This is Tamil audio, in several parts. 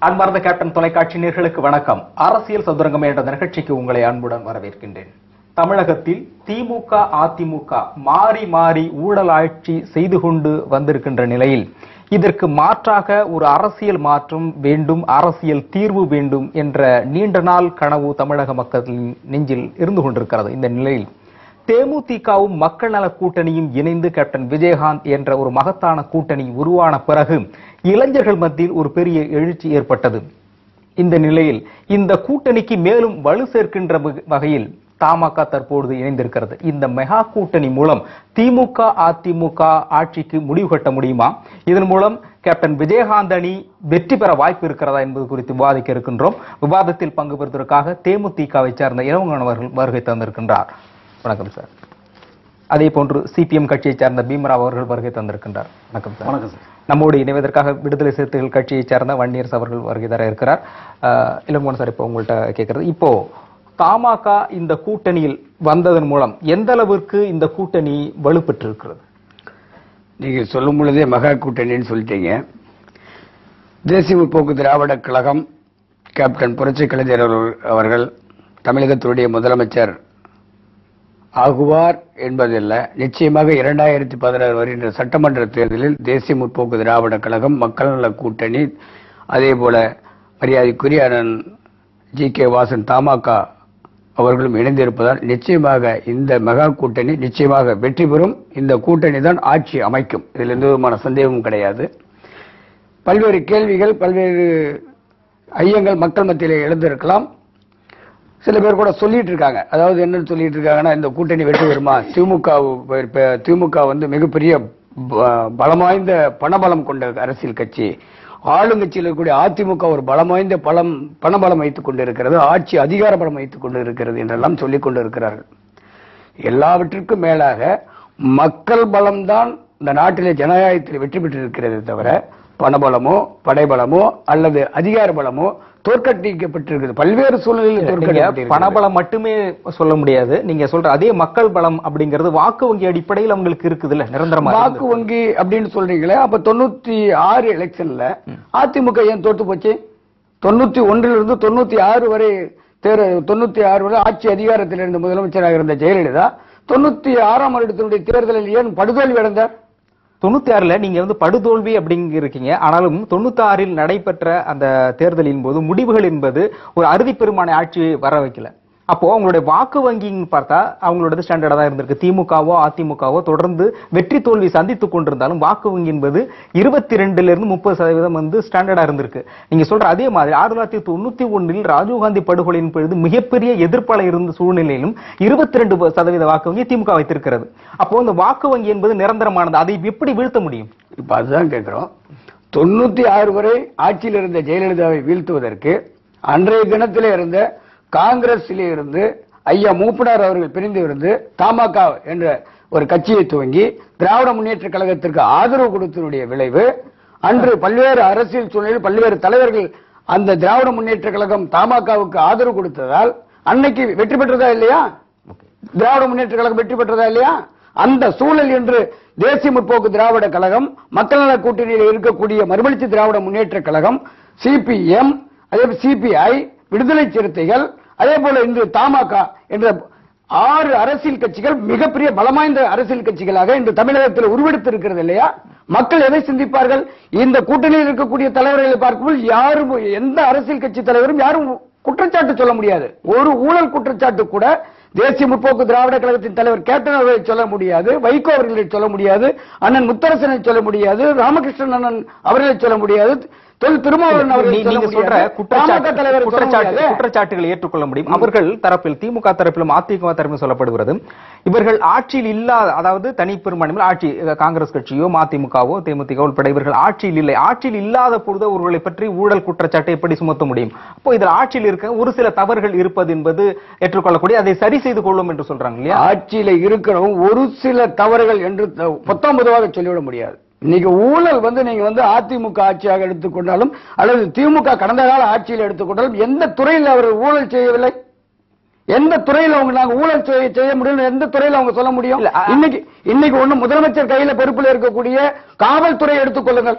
அன்பார்ந்த கேப்டன் தொலைக்காட்சி நேர்களுக்கு வணக்கம் அரசியல் சதுரங்கம் என்ற நிகழ்ச்சிக்கு உங்களை அன்புடன் வரவேற்கின்றேன் தமிழகத்தில் திமுக அதிமுக மாறி மாறி ஊழல் ஆட்சி செய்து கொண்டு வந்திருக்கின்ற நிலையில் இதற்கு மாற்றாக ஒரு அரசியல் மாற்றம் வேண்டும் அரசியல் தீர்வு வேண்டும் என்ற நீண்ட நாள் கனவு தமிழக மக்களின் நெஞ்சில் இருந்து கொண்டிருக்கிறது இந்த நிலையில் தேமுதிகவும் மக்கள் நல கூட்டணியும் இணைந்து கேப்டன் விஜயகாந்த் என்ற ஒரு மகத்தான கூட்டணி உருவான பிறகு இளைஞர்கள் மத்தியில் ஒரு பெரிய எழுச்சி ஏற்பட்டது இந்த நிலையில் இந்த கூட்டணிக்கு மேலும் வலு சேர்க்கின்ற வக- வகையில் தமாக தற்பொழுது இணைந்திருக்கிறது இந்த மெகா கூட்டணி மூலம் திமுக அதிமுக ஆட்சிக்கு முடிவு கட்ட முடியுமா இதன் மூலம் கேப்டன் விஜயகாந்த் அணி வெற்றி பெற வாய்ப்பு இருக்கிறதா என்பது குறித்து விவாதிக்க இருக்கின்றோம் விவாதத்தில் பங்கு பெறுவதற்காக தேமுதிகவை சேர்ந்த இளவங்கன் அவர்கள் வருகை தந்திருக்கின்றார் வணக்கம் சார் அதே போன்று சிபிஎம் கட்சியைச் சேர்ந்த பீமராவ் அவர்கள் வருகை தந்திருக்கின்றார் வணக்கம் சார் வணக்கம் சார் நம்மோடு இணைவதற்காக விடுதலை சிறுத்தைகள் கட்சியைச் சேர்ந்த வன்னியரசு அவர்கள் வருகை தர இருக்கிறார் அஹ், இளங்கோவன் சார் இப்போ உங்கள்கிட்ட கேட்கறது இப்போ தமாக இந்த கூட்டணியில் வந்ததன் மூலம் எந்த அளவிற்கு இந்த கூட்டணி வலுப்பெற்றிருக்கிறது நீங்க சொல்லும் பொழுதே மகா கூட்டணின்னு சொல்லிட்டீங்க தேசிய முற்போக்கு திராவிட கழகம் கேப்டன் புரட்சி கலைஞர் அவர்கள்- அவர்கள் தமிழகத்தினுடைய முதலமைச்சர் ஆகுவார் என்பதில்லை நிச்சயமாக இரண்டாயிரத்தி பதினாறு வருகின்ற சட்டமன்ற தேர்தலில் தேசிய முற்போக்கு திராவிட கழகம் மக்கள் நல கூட்டணி அதே போல மரியாதைக்குரிய அண்ணன் ஜி கே வாசன் தமாக அவர்களும் இணைந்திருப்பதால் நிச்சயமாக இந்த மெகா கூட்டணி நிச்சயமாக வெற்றி பெறும் இந்த கூட்டணி தான் ஆட்சி அமைக்கும் இதில் எந்த விதமான சந்தேகமும் கிடையாது பல்வேறு கேள்விகள் பல்வேறு ஐயங்கள் மக்கள் மத்தியிலே எழுந்திருக்கலாம் சில பேர் கூட சொல்லிட்டு இருக்காங்க அதாவது என்னன்னு சொல்லிட்டு இருக்காங்கன்னா இந்த கூட்டணி வெற்றி பெறுமா திமுக வு- இப்ப திமுக வந்து மிகப்பெரிய ப- பலம் வாய்ந்த பணபலம் கொண்ட அரசியல் கட்சி ஆளுங்கட்சியில் இருக்கக்கூடிய அதிமுக ஒரு பலம் வாய்ந்த பலம் பணபலம் வைத்துக் கொண்டிருக்கிறது ஆட்சி அதிகார பலம் வைத்துக் கொண்டு இருக்கிறது என்றெல்லாம் சொல்லிக் கொண்டு இருக்கிறார்கள் எல்லாவற்றிற்கும் மேலாக மக்கள் பலம்தான் இந்த நாட்டிலே ஜனநாயகத்தில் வெற்றி பெற்றிருக்கிறதே தவிர பணபலமோ படைபலமோ அல்லது அதிகார பலமோ தோற்கடிக்கப்பட்டிருக்கிறது பல்வேறு சூழ்நிலையில் நீங்க தோற்கடிக்கப்பட்டிருக்கிறது பணபலம் மட்டுமே சொல்ல முடியாது நீங்க சொல்ற அதே மக்கள் பலம் அப்படிங்கிறது வாக்கு வங்கி அடிப்படையில் அவங்களுக்கு இருக்குதுல்ல நிரந்தரமா வாக்கு வங்கி அப்படின்னு சொல்றீங்களே அப்ப தொண்ணூத்தி ஆறு எலெக்ஷன்ல அதிமுக ஏன் தோத்து போச்சு தொண்ணூத்தி ஒன்றிலிருந்து இருந்து தொண்ணூத்தி ஆறு வரை தேர் தொண்ணூத்தி ஆறு வரை ஆட்சி அதிகாரத்தில் இருந்த முதலமைச்சராக இருந்த ஜெயலலிதா தொண்ணூத்தி ஆறாம் வருடத்தினுடைய தேர்தலில் ஏன் படுதோல்வி அடைந்தார் தொண்ணூத்தி ஆறுல நீங்க வந்து படுதோல்வி அப்படிங்க இருக்கீங்க ஆனாலும் தொண்ணூத்தி ஆறில் நடைபெற்ற அந்த தேர்தலின் போது முடிவுகள் என்பது ஒரு அறுதி பெரும்பான்மை ஆட்சியை வர வைக்கல அப்போ அவங்களுடைய வாக்கு வங்கின்னு பார்த்தா அவங்களோட ஸ்டாண்டர்டா தான் இருந்திருக்கு திமுகவோ அதிமுகவோ தொடர்ந்து வெற்றி தோல்வி சந்தித்துக் கொண்டிருந்தாலும் வாக்கு வங்கி என்பது இருபத்தி ரெண்டுல இருந்து முப்பது சதவீதம் வந்து ஸ்டாண்டர்டா இருந்திருக்கு நீங்க சொல்ற அதே மாதிரி ஆயிரத்தி தொள்ளாயிரத்தி தொண்ணூத்தி ஒன்றில் ராஜீவ்காந்தி படுகொலையின் பொழுது மிகப்பெரிய எதிர்ப்பலை இருந்த சூழ்நிலையிலும் இருபத்தி ரெண்டு சதவீத வாக்கு வங்கி திமுக வைத்திருக்கிறது அப்போ இந்த வாக்கு வங்கி என்பது நிரந்தரமானது அதை எப்படி வீழ்த்த முடியும் இப்ப அதுதான் கேட்கிறோம் தொண்ணூத்தி ஆறு வரை ஆட்சியில் இருந்த ஜெயலலிதாவை வீழ்த்துவதற்கு அன்றைய தினத்திலே இருந்த காங்கிரஸிலே இருந்து ஐயா மூப்பனார் அவர்கள் பிரிந்து இருந்து தமாக என்ற ஒரு கட்சியை துவங்கி திராவிட முன்னேற்ற கழகத்திற்கு ஆதரவு கொடுத்ததனுடைய விளைவு அன்று பல்வேறு அரசியல் சூழ்நிலையில் பல்வேறு தலைவர்கள் அந்த திராவிட முன்னேற்ற கழகம் தமாகவுக்கு ஆதரவு கொடுத்ததால் அன்னைக்கு வெற்றி பெற்றதா இல்லையா திராவிட முன்னேற்ற கழகம் வெற்றி பெற்றதா இல்லையா அந்த சூழல் என்று தேசிய முற்போக்கு திராவிட கழகம் மக்கள் நல கூட்டணியில் இருக்கக்கூடிய மறுமலர்ச்சி திராவிட முன்னேற்ற கழகம் சிபிஎம் அதே சிபிஐ விடுதலை சிறுத்தைகள் அதே போல இன்று தமாக என்ற ஆறு அரசியல் கட்சிகள் மிகப்பெரிய பலமாய்ந்த அரசியல் கட்சிகளாக இன்று தமிழகத்தில் உருவெடுத்திருக்கிறது இல்லையா மக்கள் எதை சிந்திப்பார்கள் இந்த கூட்டணியில் இருக்கக்கூடிய தலைவர்களை பார்க்கும்போது யாரும் எந்த அரசியல் கட்சி தலைவரும் யாரும் குற்றச்சாட்டு சொல்ல முடியாது ஒரு ஊழல் குற்றச்சாட்டு கூட தேசிய முற்போக்கு திராவிட கழகத்தின் தலைவர் கேப்டன் அவர்களை சொல்ல முடியாது வைகோ அவர்களை சொல்ல முடியாது அண்ணன் முத்தரசனை சொல்ல முடியாது ராமகிருஷ்ணன் அண்ணன் அவர்களை சொல்ல முடியாது தொல் திருமாவளவன் அவர்களை நீ- சொல்ல நீங்க சொல்ற முடியாது குற்றச்சாட்டு பாமக தலைவர் சொல்ல குற்றச்சாட்டு முடியாது குற்றச்சாட்டுகளை ஏற்றுக்கொள்ள முடியும் அவர்கள் தரப்பில் திமுக தரப்பிலும் அதிமுக தரப்பிலும் சொல்லப்படுகிறது இவர்கள் ஆட்சியில் இல்லாத அதாவது தனி பெரும்பான்மையில் ஆட்சி அஹ், காங்கிரஸ் கட்சியோ மதிமுகவோ தேமுதிக உட்பட இவர்கள் ஆட்சியில் இல்லை ஆட்சியில் இல்லாத பொழுது அவர்களை பற்றி ஊழல் குற்றச்சாட்டை எப்படி சுமத்த முடியும் அப்போ இதில் ஆட்சியில் இருக்க ஒரு சில தவறுகள் இருப்பது என்பது ஏற்றுக்கொள்ளக்கூடிய அதை சரி செய்து கொள்ளும் என்று சொல்றாங்க இல்லையா ஆட்சியில இருக்கிறவங்க ஒரு சில தவறுகள் என்று த- பத்தொன்பதுவாக சொல்லிவிட முடியாது இன்னைக்கு ஊழல் வந்து நீங்க வந்து அதிமுக ஆட்சியாக எடுத்துக்கொண்டாலும் அல்லது திமுக கடந்த கால ஆட்சியில் எடுத்துக்கொண்டாலும் எந்த துறையில் அவர் ஊழல் செய்யவில்லை எந்த துறையில் அவங்க நாங்க ஊழல் செய்ய செய்ய முடியும் எந்த துறையில் அவங்க சொல்ல முடியும் இல்ல, அ- இன்னைக்கு இன்னைக்கு ஒண்ணு முதலமைச்சர் கையில பொறுப்புல இருக்கக்கூடிய காவல்துறை எடுத்துக்கொள்ளுங்கள்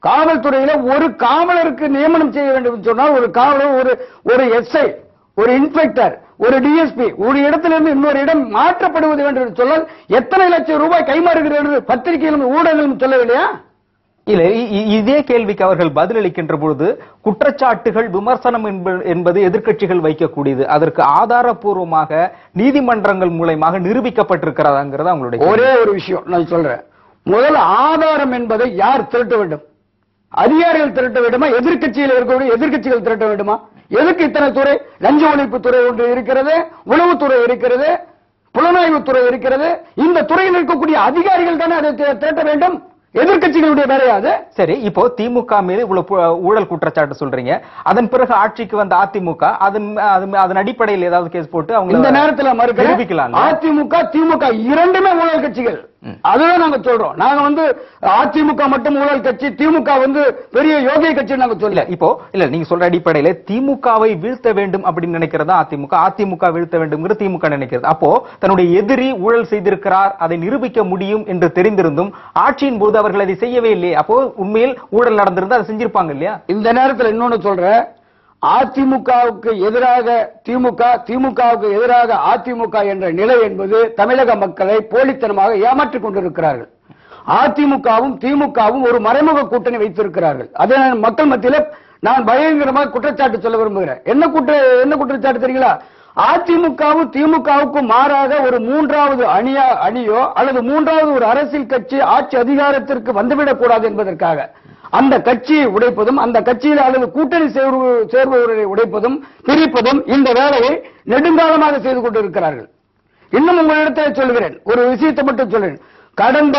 காவல்துறையில ஒரு காவலருக்கு நியமனம் செய்ய வேண்டும் என்று சொன்னால் ஒரு காவலர் ஒரு ஒரு எஸ்ஐ ஒரு இன்ஸ்பெக்டர் ஒரு டிஎஸ்பி ஒரு இடத்திலிருந்து இன்னொரு இடம் மாற்றப்படுவது வேண்டும் என்று சொன்னால் எத்தனை லட்சம் ரூபாய் கைமாறுகிறது பத்திரிகையிலும் ஊடகங்களும் சொல்லவில்லையா இல்ல இ- இ- இதே கேள்விக்கு அவர்கள் பதிலளிக்கின்ற பொழுது குற்றச்சாட்டுகள் விமர்சனம் என்ப- என்பது எதிர்க்கட்சிகள் வைக்கக்கூடியது அதற்கு ஆதாரப்பூர்வமாக நீதிமன்றங்கள் மூலமாக நிரூபிக்கப்பட்டிருக்கிறதாங்கிறது அவங்களுடைய கேள்வி. ஒரே ஒரு விஷயம் நான் சொல்றேன் முதல் ஆதாரம் என்பதை யார் திரட்ட வேண்டும் அதிகாரிகள் திரட்ட வேண்டுமா எதிர்க்கட்சியில் இருக்கக்கூடிய எதிர்க்கட்சிகள் திரட்ட வேண்டுமா எதுக்கு இத்தனை துறை லஞ்ச ஒழிப்பு துறை ஒன்று இருக்கிறது உளவுத்துறை இருக்கிறது புலனாய்வுத்துறை இருக்கிறது இந்த துறையில் இருக்கக்கூடிய அதிகாரிகள் தானே அதை தி- திரட்ட வேண்டும் எதிர்க்கட்சிகளுடைய வேலையாது சரி இப்போ திமுக மீது இவ்வளவு பு- ஊழல் குற்றச்சாட்டு சொல்றீங்க அதன் பிறகு ஆட்சிக்கு வந்த அதிமுக அதன் அதன் அதன் அடிப்படையில் ஏதாவது கேஸ் போட்டு அவங்க இந்த நேரத்தில் மறுக்கிறேன் நிரூபிக்கலாம் அதிமுக திமுக இரண்டுமே ஊழல் கட்சிகள் அதுதான் நாங்க சொல்றோம் நாங்க வந்து அதிமுக மட்டும் ஊழல் கட்சி திமுக வந்து பெரிய யோகிய கட்சி நாங்க இல்ல சொல்லல இப்போ இல்ல நீங்க சொல்ற அடிப்படையில திமுகவை வீழ்த்த வேண்டும் அப்படின்னு நினைக்கிறதா அதிமுக அதிமுக வீழ்த்த வேண்டும்ங்கிற திமுக நினைக்கிறது அப்போ தன்னுடைய எதிரி ஊழல் செய்திருக்கிறார் அதை நிரூபிக்க முடியும் என்று தெரிந்திருந்தும் ஆட்சியின் போது அவர்கள் அதை செய்யவே இல்லையே அப்போ உண்மையில் ஊழல் நடந்திருந்தா அதை செஞ்சிருப்பாங்க இல்லையா இந்த நேரத்தில் இன்னொன்னு சொல்றேன் அதிமுகவுக்கு எதிராக திமுக திமுகவுக்கு எதிராக அதிமுக என்ற நிலை என்பது தமிழக மக்களை போலித்தனமாக ஏமாற்றிக் கொண்டிருக்கிறார்கள் அதிமுகவும் திமுகவும் ஒரு மறைமுக கூட்டணி வைத்திருக்கிறார்கள் அதை நான் மக்கள் மத்தியில நான் பயங்கரமாக குற்றச்சாட்டு சொல்ல விரும்புகிறேன் என்ன குற்ற என்ன குற்றச்சாட்டு தெரியுங்களா அதிமுகவும் திமுகவுக்கும் மாறாக ஒரு மூன்றாவது அணியா அணியோ அல்லது மூன்றாவது ஒரு அரசியல் கட்சி ஆட்சி அதிகாரத்திற்கு வந்துவிடக் கூடாது என்பதற்காக அந்த கட்சியை உடைப்பதும் அந்த கட்சியில் அல்லது கூட்டணி சேர்வு சேர்பவர்களை உடைப்பதும் பிரிப்பதும் இந்த வேலையை நெடுங்காலமாக செய்து கொண்டிருக்கிறார்கள் இன்னும் உங்களிடத்தில் சொல்கிறேன் ஒரு விஷயத்தை மட்டும் சொல்றேன் கடந்த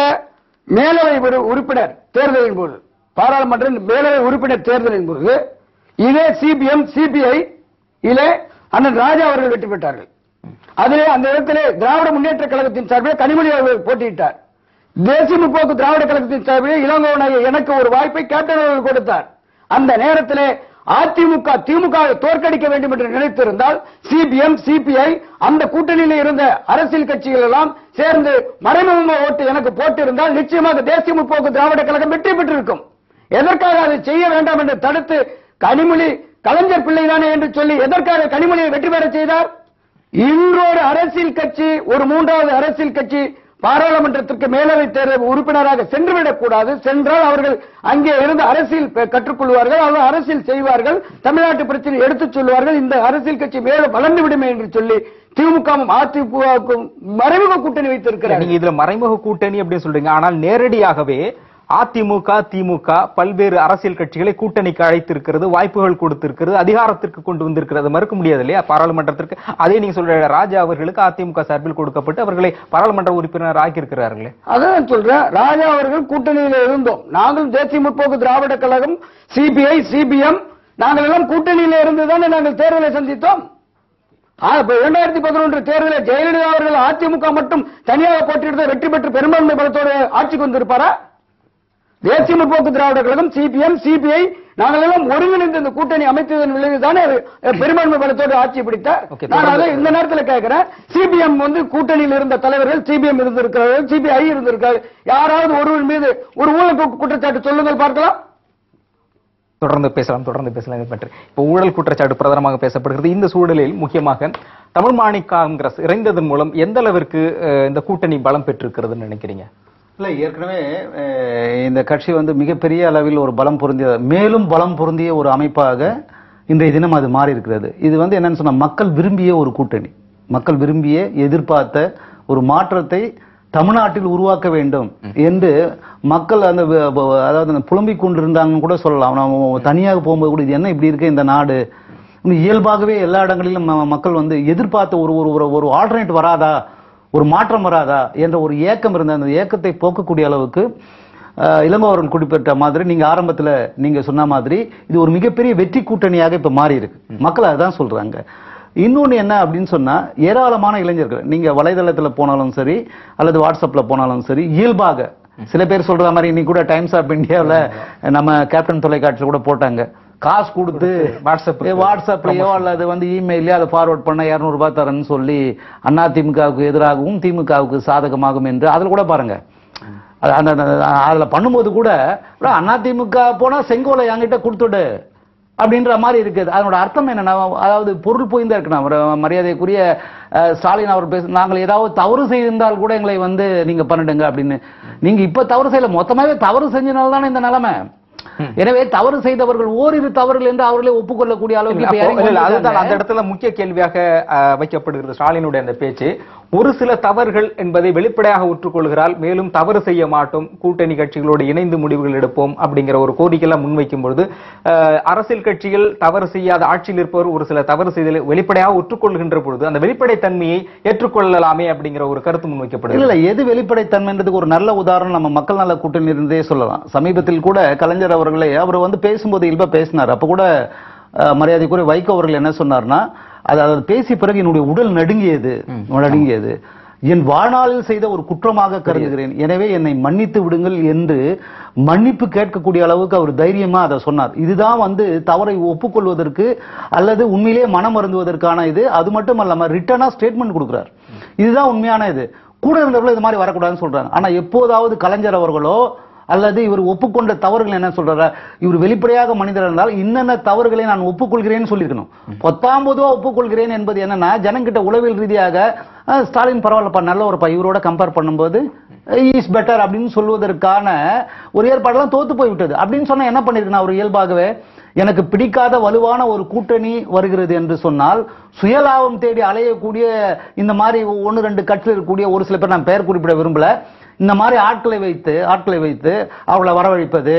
மேலவை உறு- உறுப்பினர் தேர்தலின் போது பாராளுமன்ற மேலவை உறுப்பினர் தேர்தலின் போது இதே சிபிஎம் சிபிஐ இலே அண்ணன் ராஜா அவர்கள் வெற்றி பெற்றார்கள் அதிலே அந்த இடத்திலே திராவிட முன்னேற்ற கழகத்தின் சார்பில் கனிமொழி அவர்கள் போட்டியிட்டார் தேசிய முற்போக்கு திராவிட கழகத்தின் சார்பில் இளங்கோவனாக எனக்கு ஒரு வாய்ப்பை கேப்டன் அவர்கள் கொடுத்தார் அந்த நேரத்திலே அதிமுக திமுக வை தோற்கடிக்க வேண்டும் என்று நினைத்திருந்தால் சிபிஎம் சிபிஐ அந்த கூட்டணியில் இருந்த அரசியல் கட்சிகள் எல்லாம் சேர்ந்து மறைமுக ஓட்டு எனக்கு போட்டிருந்தால் நிச்சயமாக தேசிய முற்போக்கு திராவிட கழகம் வெற்றி பெற்றிருக்கும் எதற்காக அதை செய்ய வேண்டாம் என்று தடுத்து கனிமொழி கலைஞர் பிள்ளைதானே என்று சொல்லி எதற்காக கனிமொழியை வெற்றி பெற செய்தார் இன்றொரு அரசியல் கட்சி ஒரு மூன்றாவது அரசியல் கட்சி பாராளுமன்றத்திற்கு மேலவை தேர்தல் உறுப்பினராக சென்றுவிடக் கூடாது சென்றால் அவர்கள் அங்கே இருந்து அரசியல் பெ- கற்றுக்கொள்வார்கள் அவர் அரசியல் செய்வார்கள் தமிழ்நாட்டு பிரச்சனை எடுத்துச் சொல்வார்கள் இந்த அரசியல் கட்சி மேலும் வளர்ந்து விடுமே என்று சொல்லி திமுகவும் அதிமுகவுக்கும் மறைமுக கூட்டணி வைத்திருக்கிறார் நீங்க இதுல மறைமுக கூட்டணி அப்படின்னு சொல்றீங்க ஆனால் நேரடியாகவே அதிமுக திமுக பல்வேறு அரசியல் கட்சிகளை கூட்டணிக்கு அழைத்திருக்கிறது வாய்ப்புகள் கொடுத்திருக்கிறது அதிகாரத்திற்கு கொண்டு வந்திருக்கிறது மறுக்க முடியாது இல்லையா பாராளுமன்றத்திற்கு அதே நீங்க சொல்ற ராஜா அவர்களுக்கு அதிமுக சார்பில் கொடுக்கப்பட்டு அவர்களை பாராளுமன்ற உறுப்பினர் ஆக்கியிருக்கிறார்களே அதான் சொல்றேன் ராஜா அவர்கள் கூட்டணியில இருந்தோம் நாங்கள் தேசிய முற்போக்கு திராவிட கழகம் சிபிஐ சிபிஎம் நாங்கள் எல்லாம் கூட்டணியில இருந்து தானே நாங்கள் தேர்தலை சந்தித்தோம் ஆ, இப்ப இரண்டாயிரத்தி பதினொன்று தேர்தலில் ஜெயலலிதா அவர்கள் அதிமுக மட்டும் தனியாக போட்டியிட்டு வெற்றி பெற்று பெரும்பான்மை பலத்தோடு ஆட்சிக்கு வந்திருப்பாரா தேசிய முற்போக்கு திராவிட கழகம் சிபிஎம் சிபிஐ நாங்கள் எல்லாம் ஒருங்கிணைந்து இந்த கூட்டணி அமைத்ததன் விளைவு தானே பெரும்பான்மை பலத்தோடு ஆட்சி பிடித்தார் Okay, நான் அதை இந்த நேரத்தில் கேட்கிறேன் சிபிஎம் வந்து கூட்டணியில் இருந்த தலைவர்கள் சிபிஎம் இருந்திருக்கிறார்கள் சிபிஐ இருந்திருக்காரு யாராவது ஒருவர் மீது ஒரு ஊழல் கு- குற்றச்சாட்டு சொல்லுங்கள் பார்க்கலாம் தொடர்ந்து பேசலாம் தொடர்ந்து பேசலாம் இது பற்றி இப்போ ஊழல் குற்றச்சாட்டு பிரதானமாக பேசப்படுகிறது இந்த சூழலில் முக்கியமாக தமிழ் மாநில காங்கிரஸ் இறைந்ததன் மூலம் எந்த அளவிற்கு அஹ், இந்த கூட்டணி பலம் பெற்றிருக்கிறதுன்னு நினைக்கிறீங்க இல்ல ஏற்கனவே அஹ், இந்த கட்சி வந்து மிகப்பெரிய அளவில் ஒரு பலம் பொருந்திய மேலும் பலம் பொருந்திய ஒரு அமைப்பாக இன்றைய தினம் அது மாறி இருக்கிறது இது வந்து என்னன்னு சொன்னா மக்கள் விரும்பிய ஒரு கூட்டணி மக்கள் விரும்பிய எதிர்பார்த்த ஒரு மாற்றத்தை தமிழ்நாட்டில் உருவாக்க வேண்டும் என்று மக்கள் அந்த வ- வ- அதாவது அந்த புலம்பிக் கொண்டிருந்தாங்கன்னு கூட சொல்லலாம் நம்ம தனியாக போகும்போது கூட இது என்ன இப்படி இருக்கு இந்த நாடு இன்னும் இயல்பாகவே எல்லா இடங்களிலும் ம- மக்கள் வந்து எதிர்பார்த்த ஒரு ஒரு ஒரு ஒரு ஆல்டர்னேட் வராதா ஒரு மாற்றம் வராதா என்ற ஒரு ஏக்கம் இருந்த அந்த ஏக்கத்தை போக்கக்கூடிய அளவுக்கு அஹ், இளங்கோ அவர்கள் குறிப்பிட்ட மாதிரி நீங்க ஆரம்பத்துல நீங்க சொன்ன மாதிரி இது ஒரு மிகப்பெரிய வெற்றி கூட்டணியாக இப்ப மாறி இருக்கு மக்கள் அதான் சொல்றாங்க இன்னொன்னு என்ன அப்படின்னு சொன்னா ஏராளமான இளைஞர்கள் நீங்க வலைதளத்துல போனாலும் சரி அல்லது வாட்ஸ்அப்ல போனாலும் சரி இயல்பாக சில பேர் சொல்ற மாதிரி இன்னைக்கு கூட டைம்ஸ் ஆஃப் இந்தியாவில் நம்ம கேப்டன் தொலைக்காட்சியில் கூட போட்டாங்க காசு கொடுத்து வாட்ஸ்அப் ஏ, வாட்ஸ்அப்லயோ அல்லது வந்து இமெயிலையோ அதை ஃபார்வர்ட் பண்ண 200 ரூபாய் தரேன்னு சொல்லி அண்ணா திமுகவுக்கு எதிராகவும் திமுகவுக்கு சாதகமாகும் என்று அதில் கூட பாருங்க அது அந்த அந்த- அதுல பண்ணும்போது கூட bro, அதிமுக போனா செங்கோலை என்கிட்ட கொடுத்துடு அப்படின்ற மாதிரி இருக்குது அதனோட அர்த்தம் என்னன்னா அதாவது பொருள் புரிந்தா இருக்கணும் ஒரு மரியாதைக்குரிய அஹ், ஸ்டாலின் அவர் பேச நாங்கள் ஏதாவது தவறு செய்திருந்தால் கூட எங்களை வந்து நீங்க பண்ணிடுங்க அப்படின்னு நீங்க இப்ப தவறு செய்யல மொத்தமாவே தவறு செஞ்சனால தானே இந்த நிலைமை எனவே தவறு செய்தவர்கள் ஓரிரு தவறுகள் என்று அவர்களே ஒப்புக்கொள்ளக்கூடிய அளவுக்கு இப்ப அப்போ, இறங்கி இல்ல, இல்ல, அதுதான் வந்திருக்காங்க. அந்த இடத்துல முக்கிய கேள்வியாக அஹ், வைக்கப்படுகிறது ஸ்டாலினுடைய அந்த பேச்சு ஒரு சில தவறுகள் என்பதை வெளிப்படையாக ஒற்றுக்கொள்கிறால் மேலும் தவறு செய்ய மாட்டோம் கூட்டணி கட்சிகளோடு இணைந்து முடிவுகள் எடுப்போம் அப்படிங்கிற ஒரு கோரிக்கையெல்லாம் முன்வைக்கும் பொழுது அஹ், அரசியல் கட்சிகள் தவறு செய்யாத ஆட்சியில் இருப்பவர் ஒரு சில தவறு செய்தலை வெளிப்படையாக ஒற்றுக்கொள்கின்ற பொழுது அந்த வெளிப்படைத்தன்மையை ஏற்றுக்கொள்ளலாமே அப்படிங்கிற ஒரு கருத்து இல்ல முன்வைக்கப்படுகிறது இல்ல எது வெளிப்படைத்தன்மைன்றதுக்கு ஒரு நல்ல உதாரணம் நம்ம மக்கள் நல கூட்டணி இருந்தே சொல்லலாம் சமீபத்தில் கூட கலைஞர் அவர்களே அவர் வந்து பேசும்போது இயல்பா பேசினார் அப்ப கூட அஹ், மரியாதைக்குரிய வைகோ அவர்கள் என்ன சொன்னார்னா அது அது பேசிய பிறகு என்னுடைய உடல் நடுங்கியது நடுங்கியது என் வாழ்நாளில் செய்த ஒரு குற்றமாக கருதுகிறேன் எனவே என்னை மன்னித்து விடுங்கள் என்று மன்னிப்பு கேட்கக்கூடிய அளவுக்கு அவர் தைரியமா அதை சொன்னார் இதுதான் வந்து தவறை ஒப்புக்கொள்வதற்கு அல்லது உண்மையிலேயே மனம் அருந்துவதற்கான இது அது மட்டும் இல்லாம ரிட்டனா ஸ்டேட்மெண்ட் கொடுக்கிறார் இதுதான் உண்மையான இது கூட இருந்தவர்களும் இது மாதிரி வரக்கூடாதுன்னு சொல்றாங்க ஆனா எப்போதாவது கலைஞர் அவர்களோ அல்லது இவர் ஒப்புக்கொண்ட தவறுகள் என்ன சொல்றாரு இவர் வெளிப்படையாக மனிதர் இருந்தால் இன்னென்ன தவறுகளை நான் ஒப்புக்கொள்கிறேன்னு சொல்லியிருக்கணும் பத்தாம் பொதுவா ஒப்புக்கொள்கிறேன் என்பது என்னன்னா ஜனங்கிட்ட உளவியல் ரீதியாக அஹ், ஸ்டாலின் பரவாயில்லப்பா நல்ல ஒருப்பா இவரோட கம்பேர் பண்ணும்போது இஸ் பெட்டர் அப்படின்னு சொல்வதற்கான ஒரு ஏற்பாடெல்லாம் தோத்து போய்விட்டது அப்படின்னு சொன்னா என்ன பண்ணிருக்கணும் அவர் இயல்பாகவே எனக்கு பிடிக்காத வலுவான ஒரு கூட்டணி வருகிறது என்று சொன்னால் சுயலாபம் தேடி அலையக்கூடிய இந்த மாதிரி ஒன்று ரெண்டு கட்சியில் இருக்கக்கூடிய ஒரு சில பேர் நான் பெயர் குறிப்பிட விரும்பல இந்த மாதிரி ஆட்களை வைத்து ஆட்களை வைத்து அவளை வரவழைப்பது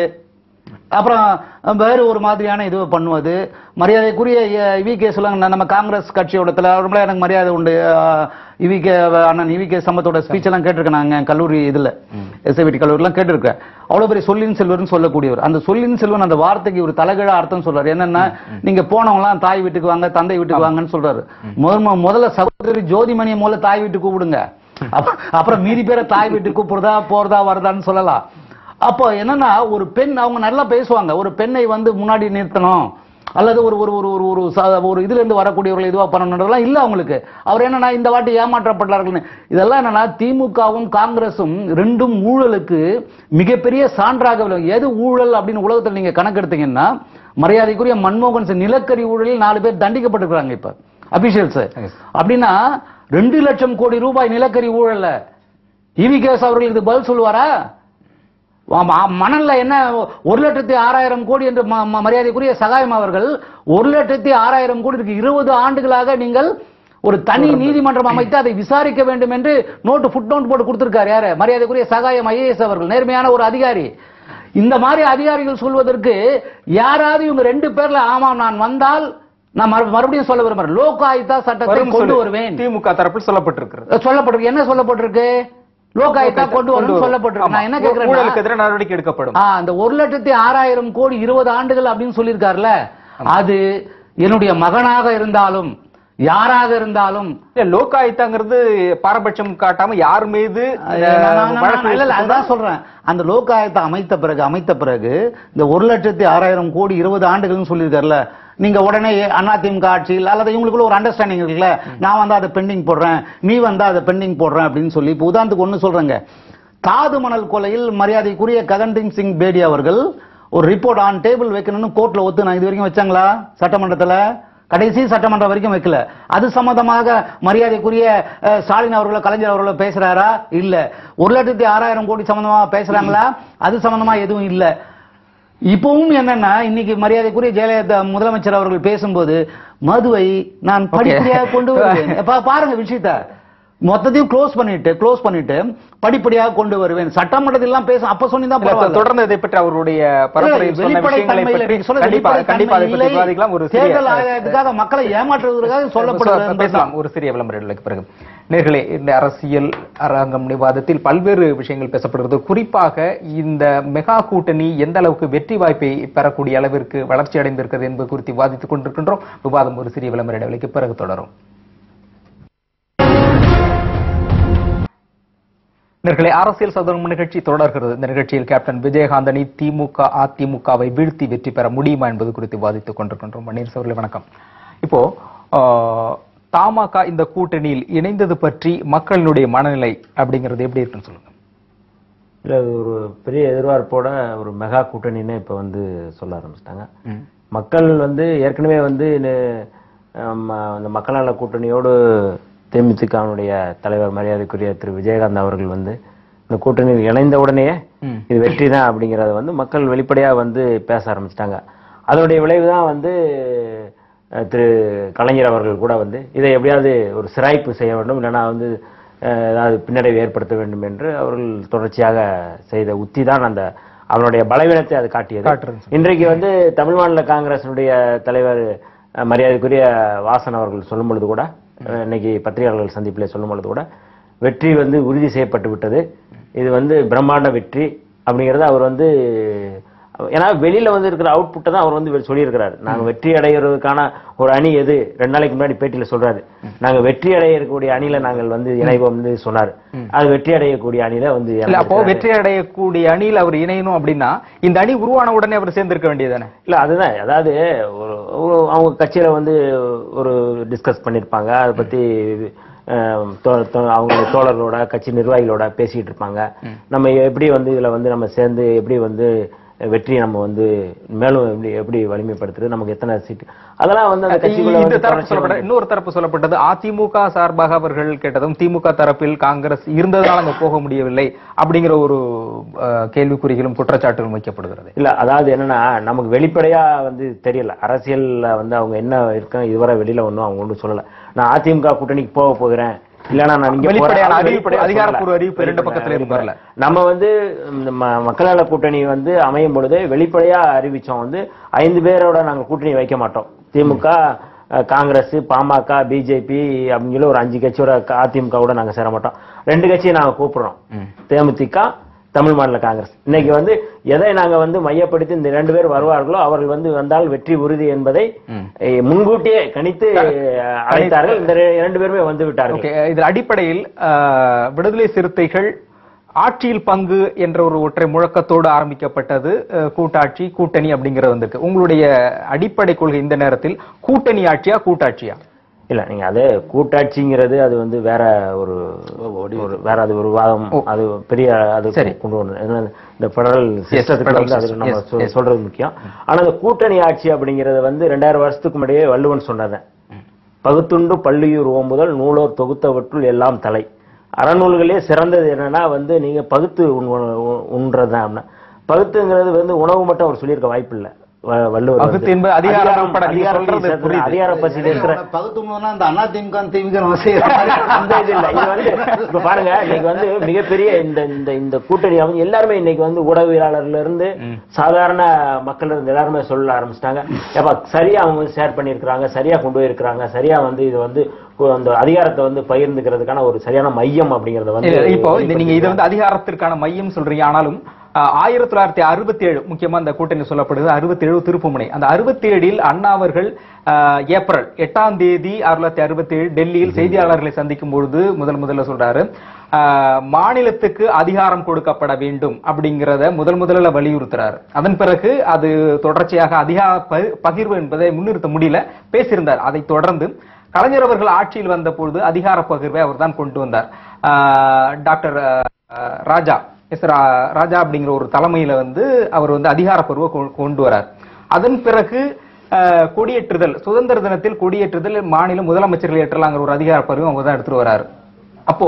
அப்புறம் வேறு ஒரு மாதிரியான இது பண்ணுவது மரியாதைக்குரிய வி கே சொல்லுங்க நம்ம காங்கிரஸ் கட்சியோட தலைவர்கள எனக்கு மரியாதை உண்டு இவி கே அண்ணன் இவி கே சம்பத்தோட ஸ்பீச் எல்லாம் கேட்டிருக்கேன் நாங்க கல்லூரி இதுல எஸ்ஐவிடி கல்லூரிலாம் கேட்டிருக்கேன் அவ்வளவு பெரிய சொல்லின் செல்வர்னு சொல்லக்கூடியவர் அந்த சொல்லின் செல்வன் அந்த வார்த்தைக்கு ஒரு தலைகீழ அர்த்தம் சொல்றாரு என்னன்னா நீங்க போனவங்களாம் தாய் வீட்டுக்கு வாங்க தந்தை வீட்டுக்கு வாங்கன்னு சொல்றாரு முதல்ல முதல்ல சகோதரி ஜோதிமணியை முதல்ல தாய் வீட்டுக்கு கூப்பிடுங்க அப்ப- அப்புறம் மீதி பேரை தாய் வீட்டுக்கு கூப்பிடுறதா போறதா வருதான்னு சொல்லலாம் அப்போ என்னன்னா ஒரு பெண் அவங்க நல்லா பேசுவாங்க ஒரு பெண்ணை வந்து முன்னாடி நிறுத்தணும் அல்லது ஒரு ஒரு ஒரு ஒரு ஒரு ச- ஒரு இதுல இருந்து வரக்கூடியவர்கள் இதுவா பண்ணணுன்றதெல்லாம் இல்ல அவங்களுக்கு அவர் என்னன்னா இந்த வாட்டி ஏமாற்றப்பட்டார்கள்னு இதெல்லாம் என்னன்னா திமுகவும் காங்கிரசும் ரெண்டும் ஊழலுக்கு மிகப்பெரிய சான்றாக விளங்கும். எது ஊழல் அப்படின்னு உலகத்தில் நீங்க கணக்கெடுத்தீங்கன்னா மரியாதைக்குரிய மன்மோகன் சிங் நிலக்கரி ஊழலில் நாலு பேர் தண்டிக்கப்பட்டிருக்காங்க இப்ப அபிஷியல்ஸ் Yes. அப்படின்னா ரெண்டு லட்சம் கோடி ரூபாய் நிலக்கரி ஊழல்ல இவி கேஸ் அவர்கள் இது பதில் சொல்லுவாரா ஆமா, மணல்ல என்ன ஒரு லட்சத்தி ஆறாயிரம் கோடி என்று ம- ம- மரியாதைக்குரிய சகாயம் அவர்கள் ஒரு லட்சத்தி ஆறாயிரம் கோடி இருக்கு இருபது ஆண்டுகளாக நீங்கள் ஒரு தனி நீதிமன்றம் அமைத்து அதை விசாரிக்க வேண்டும் என்று நோட்டு ஃபுட் நோட் போட்டு கொடுத்திருக்காரு யாரு மரியாதைக்குரிய சகாயம் ஐஏஎஸ் அவர்கள் நேர்மையான ஒரு அதிகாரி இந்த மாதிரி அதிகாரிகள் சொல்வதற்கு யாராவது இவங்க ரெண்டு பேர்ல ஆமாம் நான் வந்தால் நான் மறு- மறுபடியும் சொல்ல விரும்புறேன் லோக் ஆயுக்தா சட்டத்தை வரும் கொண்டு சொல்லு. வருவேன் திமுக தரப்பில் சொல்லப்பட்டிருக்கிறது சொல்லப்பட்டிருக்கு என்ன சொல்லப்பட்டிருக்கு லோக் ஆயுக்தா கொண்டு வரணும் சொல்லப்பட்டிருக்கு நான் என்ன ஆமா. ஊழலுக்கு கேக்குறேன் எதிராக நடவடிக்கை எடுக்கப்படும் ஆ, அந்த ஒரு லட்சத்தி ஆறாயிரம் கோடி இருபது ஆண்டுகள் அப்படின்னு சொல்லியிருக்காருல அது என்னுடைய மகனாக இருந்தாலும் யாராக இருந்தாலும் இல்ல லோகாயுத்தாங்கிறது பாரபட்சம் காட்டாம யார் மீது நான் இந்த நான் நான் வழக்கு இல்ல, இல்ல, எடுத்து அதான் சொல்றேன் அந்த லோகாயத்தை அமைத்த பிறகு அமைத்த பிறகு இந்த ஒரு லட்சத்தி ஆறாயிரம் கோடி இருபது ஆண்டுகள்னு சொல்லியிருக்காருல்ல நீங்க உடனே அதிமுக ஆட்சியில் அல்லது இவங்களுக்குள்ள ஒரு அண்டர்ஸ்டாண்டிங் இருக்குல்ல நான் வந்து அதை பெண்டிங் போடுறேன் நீ வந்தா அதை பெண்டிங் போடுறேன் அப்படின்னு சொல்லி இப்போ உதாரணத்துக்கு ஒண்ணு சொல்றேங்க தாது மணல் கொலையில் மரியாதைக்குரிய ககன்தீப் சிங் பேடி அவர்கள் ஒரு ரிப்போர்ட் ஆன் டேபிள் வைக்கணும்னு கோர்ட்ல ஒத்து நான் இது வரைக்கும் வச்சாங்களா சட்டமன்றத்துல கடைசி சட்டமன்றம் வரைக்கும் வைக்கல அது சம்பந்தமாக மரியாதைக்குரிய அஹ், ஸ்டாலின் அவர்களோ கலைஞர் அவர்களோ பேசுறாரா இல்ல ஒரு லட்சத்தி ஆறாயிரம் கோடி சம்பந்தமா பேசுறாங்களா அது சம்பந்தமா எதுவும் இல்ல இப்பவும் என்னன்னா இன்னைக்கு மரியாதைக்குரிய ஜெயலலிதா முதலமைச்சர் அவர்கள் பேசும்போது மதுவை நான் படிப்படியாக கொண்டு வருவேன் பா- பாருங்க விஷயத்த மொத்தத்தையும் க்ளோஸ் பண்ணிட்டு க்ளோஸ் பண்ணிட்டு படிப்படியாக கொண்டு வருவேன் சட்டமன்றத்தில் எல்லாம் பேச அப்ப சொன்னீங்கன்னா இல்ல, பரவாயில்ல. தொடர்ந்து இதை பற்றி அவருடைய பரப்புரையில் சொன்ன விஷயங்களை வெளிப்படைத்தன்மை இல்லை. பற்றி நீங்க சொல்றது கண்டிப்பா கண்டிப்பா அதை பற்றி வெளிப்படைத்தன்மை விவாதிக்கலாம் ஒரு இல்லை. தேர்தல் சிறிய ஆணையத்துக்காக மக்களை ஏமாற்றுவதற்காக சொல்லப்படுகிறது பேசலாம் ஒரு சிறிய விளம்பரங்களுக்கு பிறகு நேர்களே இந்த அரசியல் அரங்கம் விவாதத்தில் பல்வேறு விஷயங்கள் பேசப்படுகிறது குறிப்பாக இந்த மெகா கூட்டணி எந்த அளவுக்கு வெற்றி வாய்ப்பை பெறக்கூடிய அளவிற்கு வளர்ச்சி அடைந்திருக்கிறது என்பது குறித்து விவாதித்துக் கொண்டிருக்கின்றோம் விவாதம் ஒரு சிறிய விளம்பர இடைவெளிக்கு பிறகு தொடரும் நேர்களே அரசியல் சதுரம் நிகழ்ச்சி தொடர்கிறது இந்த நிகழ்ச்சியில் கேப்டன் விஜயகாந்தனி திமுக அதிமுகவை வீழ்த்தி வெற்றி பெற முடியுமா என்பது குறித்து விவாதித்துக் கொண்டிருக்கின்றோம் மணீர் அவர்களே வணக்கம் இப்போ ஆஹ், தமாக இந்த கூட்டணியில் இணைந்தது பற்றி மக்களினுடைய மனநிலை அப்படிங்கிறது எப்படி இருக்குன்னு சொல்லுங்க இல்ல இது ஒரு பெரிய எதிர்பார்ப்போட ஒரு மெகா கூட்டணின்னு இப்ப வந்து சொல்ல ஆரம்பிச்சிட்டாங்க மக்கள் வந்து ஏற்கனவே வந்து இந்த, ஆம், அந்த மக்கள் நல கூட்டணியோடு தேமுதிகனுடைய தலைவர் மரியாதைக்குரிய திரு விஜயகாந்த் அவர்கள் வந்து இந்த கூட்டணியில் இணைந்த உடனேயே ம். இது வெற்றி தான் அப்படிங்கறத வந்து மக்கள் வெளிப்படையா வந்து பேச ஆரம்பிச்சிட்டாங்க அதனுடைய விளைவு தான் வந்து அஹ், திரு கலைஞர் அவர்கள் கூட வந்து இதை எப்படியாவது ஒரு சிராய்ப்பு செய்ய வேண்டும் இல்லைன்னா வந்து அஹ், ஏதாவது பின்னடைவு ஏற்படுத்த வேண்டும் என்று அவர்கள் தொடர்ச்சியாக செய்த உத்தி தான் அந்த அவருடைய பலவீனத்தை அது காட்டியது காட்டுறது. இன்றைக்கு வந்து தமிழ் மாநில காங்கிரசினுடைய தலைவர் அஹ், மரியாதைக்குரிய வாசன் அவர்கள் சொல்லும் பொழுது கூட அஹ், இன்னைக்கு பத்திரிகையாளர்கள் சந்திப்பில் சொல்லும் பொழுது கூட வெற்றி வந்து உறுதி செய்யப்பட்டு விட்டது இது வந்து பிரம்மாண்ட வெற்றி அப்படிங்கறத அவர் வந்து ஏன்னா வெளியில வந்து இருக்கிற அவுட்புட்டை தான் அவர் வந்து வெ- சொல்லியிருக்கிறாரு நாங்க வெற்றி அடைகிறதுக்கான ஒரு அணி எது ரெண்டு நாளைக்கு முன்னாடி பேட்டியில சொல்றாரு நாங்க வெற்றி அடையக்கூடிய அணியில நாங்கள் வந்து இணைவோம் வந்து சொன்னாரு அது வெற்றி அடையக்கூடிய அணியில வந்து இல்ல அப்போ இணைஞ்சிருக்காரு. வெற்றி அடையக்கூடிய அணியில் அவர் இணையணும் அப்படின்னா இந்த அணி உருவான உடனே அவர் சேர்ந்திருக்க வேண்டியதானே இல்ல அதுதான் அதாவது ஒரு ஒரு- அவங்க கட்சியில வந்து ஒரு டிஸ்கஸ் பண்ணிருப்பாங்க அதை பத்தி அஹ், தோ- தோ- அவங்களுடைய தோழர்களோட கட்சி நிர்வாகிகளோட பேசிட்டு இருப்பாங்க நம்ம எப்படி வந்து இதுல வந்து நம்ம சேர்ந்து எப்படி வந்து வெற்றி நம்ம வந்து மேலும் எப்படி எப்படி வலிமைப்படுத்துறது நமக்கு எத்தனை சீட்டு அதெல்லாம் வந்து அந்த கட்சிக்குள்ள இந்த வந்து தரப்பு தொடர்ச்சியா சொல்லப்பட்ட இன்னொரு தரப்பு சொல்லப்பட்டது அதிமுக சார்பாக அவர்கள் கேட்டதும் திமுக தரப்பில் காங்கிரஸ் இருந்ததால் அங்க போக முடியவில்லை அப்படிங்கிற ஒரு அஹ், கேள்விக்குறிகளும் குற்றச்சாட்டுகளும் வைக்கப்படுகிறது இல்ல அதாவது என்னன்னா நமக்கு வெளிப்படையா வந்து தெரியல அரசியல்ல வந்து அவங்க என்ன இருக்க இதுவரை வெளியில ஒண்ணும் அவங்க ஒன்றும் சொல்லல நான் அதிமுக கூட்டணிக்கு போக போகிறேன் இல்லனா நான் இங்க வெளிப்படையான போறேன். அறிவிப்பு, வெளிப்படையா அதிகாரப்பூர்வ சொல்லல. அறிவிப்பு இரண்டு பக்கத்துல இருந்து வரல. நம்ம வந்து இந்த ம- மக்கள் நல கூட்டணி வந்து அமையும் பொழுது வெளிப்படையா அறிவிச்சோம் வந்து ஐந்து பேரோட நாங்க கூட்டணி வைக்க மாட்டோம் திமுக அஹ், காங்கிரஸ் பாமக பிஜேபி அப்படின்னு சொல்லி ஒரு அஞ்சு கட்சியோட க- அதிமுகவோட நாங்க சேர மாட்டோம் ரெண்டு கட்சியை நாங்க கூப்பிடுறோம் தேமுதிக தமிழ் மாநில காங்கிரஸ் இன்னைக்கு வந்து எதை நாங்க வந்து மையப்படுத்தி இந்த ரெண்டு பேர் வருவார்களோ அவர்கள் வந்து வந்தால் வெற்றி உறுதி என்பதை eh, முன்கூட்டியே கணித்து அஹ், அழைத்தார்கள் இந்த ரெ- இரண்டு பேருமே வந்து விட்டார்கள் ஓகே இதில் அடிப்படையில் அஹ், விடுதலை சிறுத்தைகள் ஆட்சியில் பங்கு என்ற ஒரு ஒற்றை முழக்கத்தோடு ஆரம்பிக்கப்பட்டது அஹ், கூட்டாட்சி கூட்டணி அப்படிங்கிறது வந்திருக்கு உங்களுடைய அடிப்படை கொள்கை இந்த நேரத்தில் கூட்டணி ஆட்சியா கூட்டாட்சியா இல்ல நீங்க அது கூட்டாட்சிங்கிறது அது வந்து வேற ஒரு ஒரு வேற அது ஒரு வாதம் அது பெரிய அது சரி. கொண்டு வரணும் ஏன்னா இந்த பெடரல் சிஸ்டத்துக்கு federal வந்து அது system. நம்ம Yes, சொ- yes. சொல்றது முக்கியம் ஆனா இந்த கூட்டணி ஆட்சி அப்படிங்கறது வந்து ரெண்டாயிரம் வருஷத்துக்கு முன்னாடியே வள்ளுவன் சொன்னது பகுத்துண்டு பள்ளியூர் ஓம்புதல் நூலோர் தொகுத்தவற்றுள் எல்லாம் தலை அறநூல்களே சிறந்தது என்னன்னா வந்து நீங்க பகுத்து உண்- உண்- உண்றதுதான் அப்படின்னா. பகுத்துங்கிறது வந்து உணவு மட்டும் அவர் சொல்லியிருக்க வாய்ப்பு இல்ல வ- வள்ளுவர் வந்து. பகுத்து என்பது அதிகாரம் அதிகாரம் உட்பட நீங்க அதிகாரத்தை சொல்றது சேர்த்து- புரியுது. அதிகார பசியில் இருக்கிற பகுத்துமுன்னா அந்த அண்ணா திமுக திமுக நம்ம செய்யற அந்த இது இல்ல இது வந்து இப்ப பாருங்க இன்னைக்கு வந்து மிகப்பெரிய இந்த இந்த இந்த கூட்டணி அவங்க எல்லாருமே இன்னைக்கு வந்து ஊடகவியலாளர்ல இருந்து சாதாரண மக்கள் இருந்து எல்லாருமே சொல்ல ஆரம்பிச்சிட்டாங்க ஏப்பா சரியா அவங்க வந்து ஷேர் பண்ணியிருக்கிறாங்க சரியா கொண்டு போயிருக்கிறாங்க சரியா வந்து இது வந்து கு- அந்த அதிகாரத்தை வந்து பகிர்ந்துக்கிறதுக்கான ஒரு சரியான மையம் அப்படிங்கறத வந்து இல்ல, இப்போ இந்த நீங்க இது வந்து அதிகாரத்திற்கான மையம் சொல்றீங்க ஆனாலும் அஹ், ஆயிரத்தி தொள்ளாயிரத்தி அறுபத்தி ஏழு முக்கியமா இந்த கூட்டணி சொல்லப்படுது அறுபத்தி ஏழு திருப்புமுனை அந்த அறுபத்தி ஏழில் அண்ணா அவர்கள் அஹ், ஏப்ரல் எட்டாம் தேதி ஆயிரத்தி தொள்ளாயிரத்தி அறுபத்தி ஏழு டெல்லியில் செய்தியாளர்களை சந்திக்கும் பொழுது முதல் முதல்ல சொல்றாரு அஹ், மாநிலத்துக்கு அதிகாரம் கொடுக்கப்பட வேண்டும் அப்படிங்கிறத முதல் முதல்ல வலியுறுத்துறாரு அதன் பிறகு அது தொடர்ச்சியாக அதிகார ப- பகிர்வு என்பதை முன்னிறுத்த முடியல பேசியிருந்தார் அதை தொடர்ந்து கலைஞர் அவர்கள் ஆட்சியில் வந்த பொழுது அதிகார பகிர்வை அவர் தான் கொண்டு வந்தார் ஆஹ் டாக்டர் ஆஹ் ராஜா எஸ் ரா- ராஜா அப்படிங்கிற ஒரு தலைமையில வந்து அவர் வந்து அதிகார பருவ கொண்டு வரார் அதன் பிறகு ஆஹ் கொடியேற்றுதல் சுதந்திர தினத்தில் கொடியேற்றுதல் மாநில முதலமைச்சர்கள் ஏற்றலாங்கிற ஒரு அதிகார பருவம் அவங்க தான் எடுத்துட்டு வராரு அப்போ